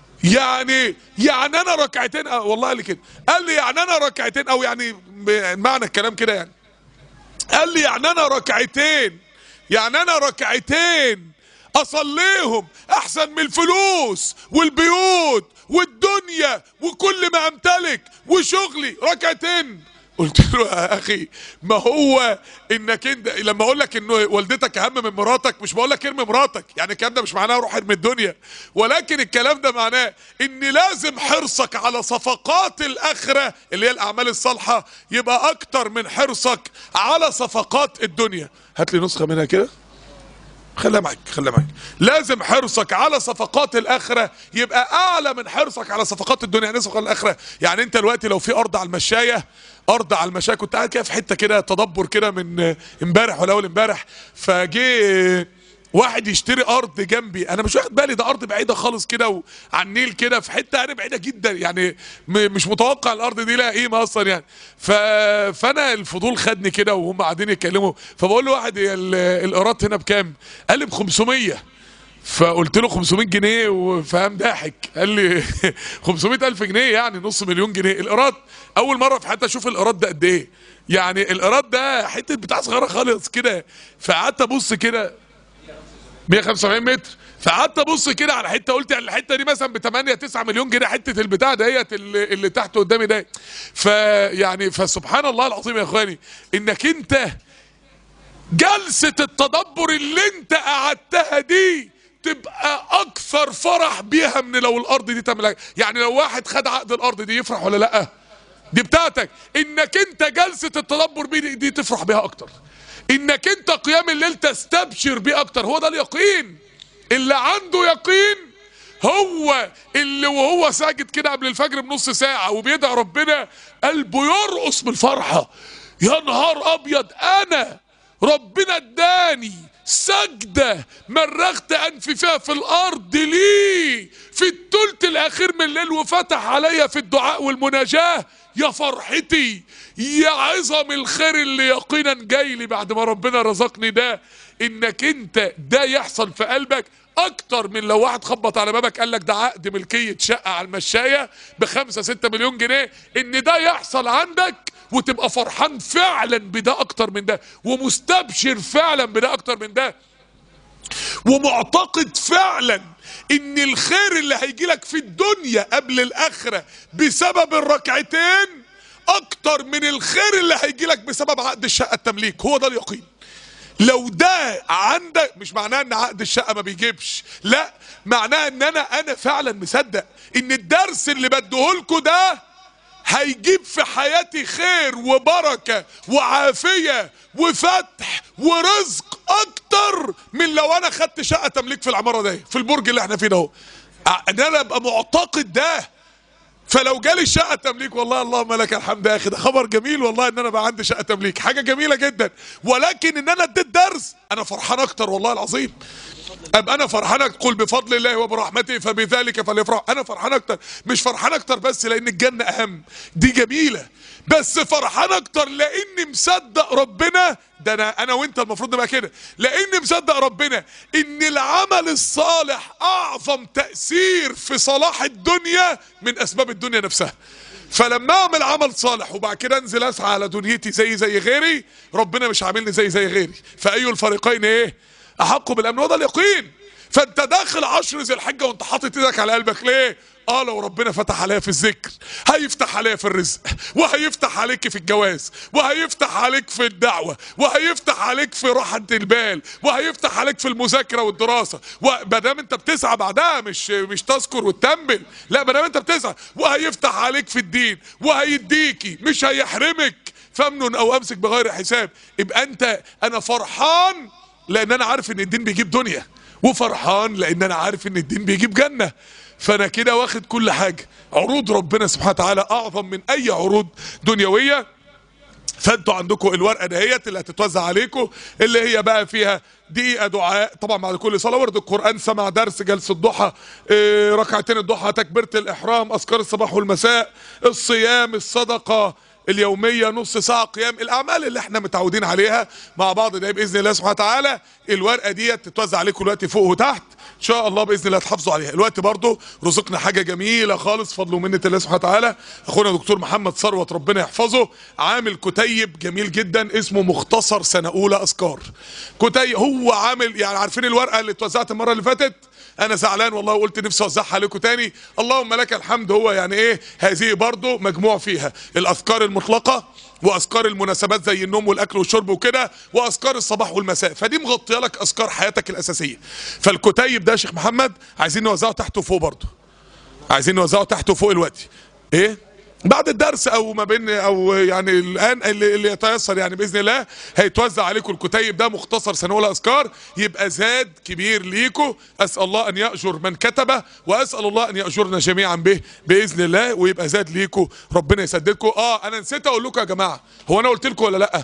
يعني يعني انا ركعتين آه والله قال لي كده قال لي يعني انا ركعتين او يعني معنى الكلام كده يعني قال لي يعني انا ركعتين يعني انا ركعتين اصليهم احسن من الفلوس والبيوت والدنيا وكل ما امتلك وشغلي ركعتين قلت له يا اخي ما هو انك انت لما اقول لك ان والدتك اهم من مراتك مش بقول لك ارمي مراتك يعني الكلام ده مش معناه روح ارمي الدنيا ولكن الكلام ده معناه ان لازم حرصك على صفقات الاخره اللي هي الاعمال الصالحه يبقى اكتر من حرصك على صفقات الدنيا هات لي نسخه منها كده خليها معاك خليها معاك لازم حرصك على صفقات الاخره يبقى اعلى من حرصك على صفقات الدنيا يعني صفقات الاخره يعني انت دلوقتي لو في ارض على المشايه ارض على المشايه كنت قاعد كده في حته كده تدبر كده من امبارح ولا اول امبارح فجه واحد يشتري ارض جنبي انا مش واخد بالي ده ارض بعيده خالص كده وعلى النيل كده في حته يعني بعيده جدا يعني مش متوقع الارض دي لها قيمه اصلا يعني ف... فانا الفضول خدني كده وهم قاعدين يتكلموا فبقول له واحد الايراد هنا بكام قال لي ب 500 فقلت له 500 جنيه وفهم ضاحك قال لي 500 الف جنيه يعني نص مليون جنيه الايراد اول مره في حياتي اشوف الايراد ده قد ايه يعني الايراد ده حته بتاع صغيره خالص كده فقعدت ابص كده 175 متر فقعدت ابص كده على حته قلت يعني الحته دي مثلا ب 8 9 مليون جنيه حته البتاع ديت اللي, اللي تحت قدامي ده فيعني فسبحان الله العظيم يا اخواني انك انت جلسه التدبر اللي انت قعدتها دي تبقى اكثر فرح بيها من لو الارض دي تملك يعني لو واحد خد عقد الارض دي يفرح ولا لا دي بتاعتك انك انت جلسه التدبر بيه دي, دي تفرح بيها اكتر انك انت قيام الليل تستبشر بيه اكتر هو ده اليقين اللي عنده يقين هو اللي وهو ساجد كده قبل الفجر بنص ساعة وبيدعي ربنا قلبه يرقص من الفرحة يا نهار ابيض انا ربنا اداني سجدة مرغت انفي فيها في الارض ليه في التلت الاخير من الليل وفتح عليا في الدعاء والمناجاة يا فرحتي يا عظم الخير اللي يقينا جاي لي بعد ما ربنا رزقني ده انك انت ده يحصل في قلبك اكتر من لو واحد خبط على بابك قال لك ده عقد ملكية شقة على المشاية بخمسة ستة مليون جنيه ان ده يحصل عندك وتبقى فرحان فعلا بده اكتر من ده ومستبشر فعلا بده اكتر من ده ومعتقد فعلا ان الخير اللي هيجي لك في الدنيا قبل الاخرة بسبب الركعتين اكتر من الخير اللي هيجي لك بسبب عقد الشقة التمليك هو ده اليقين لو ده عندك مش معناه ان عقد الشقه ما بيجيبش لا معناه ان انا انا فعلا مصدق ان الدرس اللي بديهولكوا ده هيجيب في حياتي خير وبركه وعافيه وفتح ورزق اكتر من لو انا خدت شقه تمليك في العماره دي في البرج اللي احنا فيه ده ان انا ابقى معتقد ده فلو جالي شقه تمليك والله اللهم لك الحمد يا اخي ده خبر جميل والله ان انا بقى عندي شقه تمليك حاجه جميله جدا ولكن ان انا اديت درس انا فرحان اكتر والله العظيم ابقى انا فرحان قل بفضل الله وبرحمته فبذلك فليفرح انا فرحان اكتر مش فرحان اكتر بس لان الجنه اهم دي جميله بس فرحان اكتر لاني مصدق ربنا ده انا انا وانت المفروض نبقى كده لاني مصدق ربنا ان العمل الصالح اعظم تاثير في صلاح الدنيا من اسباب الدنيا نفسها فلما اعمل عمل صالح وبعد كده انزل اسعى على دنيتي زي زي غيري ربنا مش عاملني زي زي غيري فاي الفريقين ايه احق بالامن وده اليقين فانت داخل عشر ذي الحجه وانت حاطط ايدك على قلبك ليه اه لو ربنا فتح عليا في الذكر هيفتح عليا في الرزق وهيفتح عليك في الجواز وهيفتح عليك في الدعوه وهيفتح عليك في راحه البال وهيفتح عليك في المذاكره والدراسه وما دام انت بتسعى بعدها مش مش تذكر وتتنبل لا ما دام انت بتسعى وهيفتح عليك في الدين وهيديكي مش هيحرمك فامنن او امسك بغير حساب يبقى انت انا فرحان لان انا عارف ان الدين بيجيب دنيا وفرحان لان انا عارف ان الدين بيجيب جنه فانا كده واخد كل حاجه عروض ربنا سبحانه وتعالى اعظم من اي عروض دنيويه فانتوا عندكم الورقه دهيت اللي هتتوزع عليكم اللي هي بقى فيها دقيقه دعاء طبعا بعد كل صلاه ورد القران سمع درس جلسه ضحى إيه ركعتين الضحى تكبيره الاحرام اذكار الصباح والمساء الصيام الصدقه اليومية نص ساعة قيام الأعمال اللي احنا متعودين عليها مع بعض ده بإذن الله سبحانه وتعالى الورقة دي تتوزع عليكم الوقت فوق وتحت إن شاء الله بإذن الله تحافظوا عليها الوقت برضو رزقنا حاجة جميلة خالص فضل ومنة الله سبحانه وتعالى أخونا دكتور محمد ثروت ربنا يحفظه عامل كتيب جميل جدا اسمه مختصر سنة أولى أذكار كتيب هو عامل يعني عارفين الورقة اللي اتوزعت المرة اللي فاتت انا زعلان والله وقلت نفسي اوزعها عليكم تاني اللهم لك الحمد هو يعني ايه هذه برضو مجموع فيها الاذكار المطلقه واذكار المناسبات زي النوم والاكل والشرب وكده واذكار الصباح والمساء فدي مغطيه لك اذكار حياتك الاساسيه فالكتيب ده يا شيخ محمد عايزين نوزعه تحت وفوق برضو عايزين نوزعه تحت وفوق الوقت ايه بعد الدرس او ما بين او يعني الان اللي, اللي يتيسر يعني باذن الله هيتوزع عليكم الكتيب ده مختصر سنه اولى اذكار يبقى زاد كبير ليكم اسال الله ان ياجر من كتبه واسال الله ان ياجرنا جميعا به باذن الله ويبقى زاد ليكم ربنا يسددكم اه انا نسيت اقول لكم يا جماعه هو انا قلت لكم ولا لا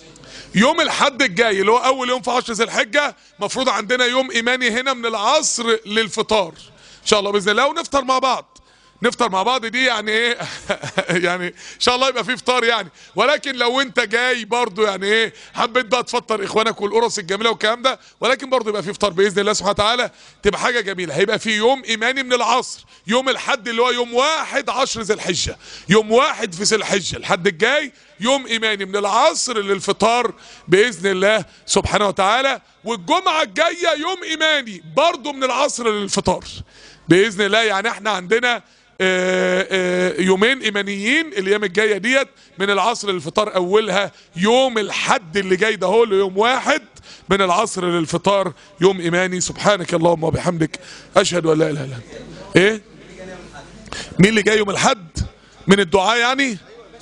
يوم الحد الجاي اللي هو اول يوم في عشر ذي الحجه مفروض عندنا يوم ايماني هنا من العصر للفطار ان شاء الله باذن الله ونفطر مع بعض نفطر مع بعض دي يعني ايه يعني ان شاء الله يبقى في فطار يعني ولكن لو انت جاي برضو يعني ايه حبيت بقى تفطر اخوانك والقرص الجميله والكلام ده ولكن برضو يبقى في فطار باذن الله سبحانه وتعالى تبقى حاجه جميله هيبقى في يوم ايماني من العصر يوم الحد اللي هو يوم واحد عشر ذي الحجه يوم واحد في ذي الحجه الحد الجاي يوم ايماني من العصر للفطار باذن الله سبحانه وتعالى والجمعه الجايه يوم ايماني برضو من العصر للفطار باذن الله يعني احنا عندنا آآ آآ يومين ايمانيين الايام الجايه ديت من العصر للفطار اولها يوم الحد اللي جاي ده هو يوم واحد من العصر للفطار يوم ايماني سبحانك اللهم وبحمدك اشهد ان لا اله الا انت ايه مين اللي جاي يوم الحد من الدعاء يعني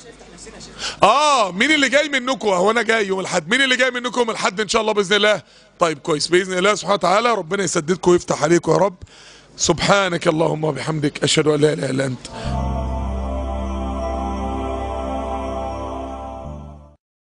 اه مين اللي جاي منكم هو انا جاي يوم الحد مين اللي جاي منكم يوم الحد ان شاء الله باذن الله طيب كويس باذن الله سبحانه وتعالى ربنا يسددكم ويفتح عليكم يا رب سبحانك اللهم وبحمدك اشهد ان لا اله الا انت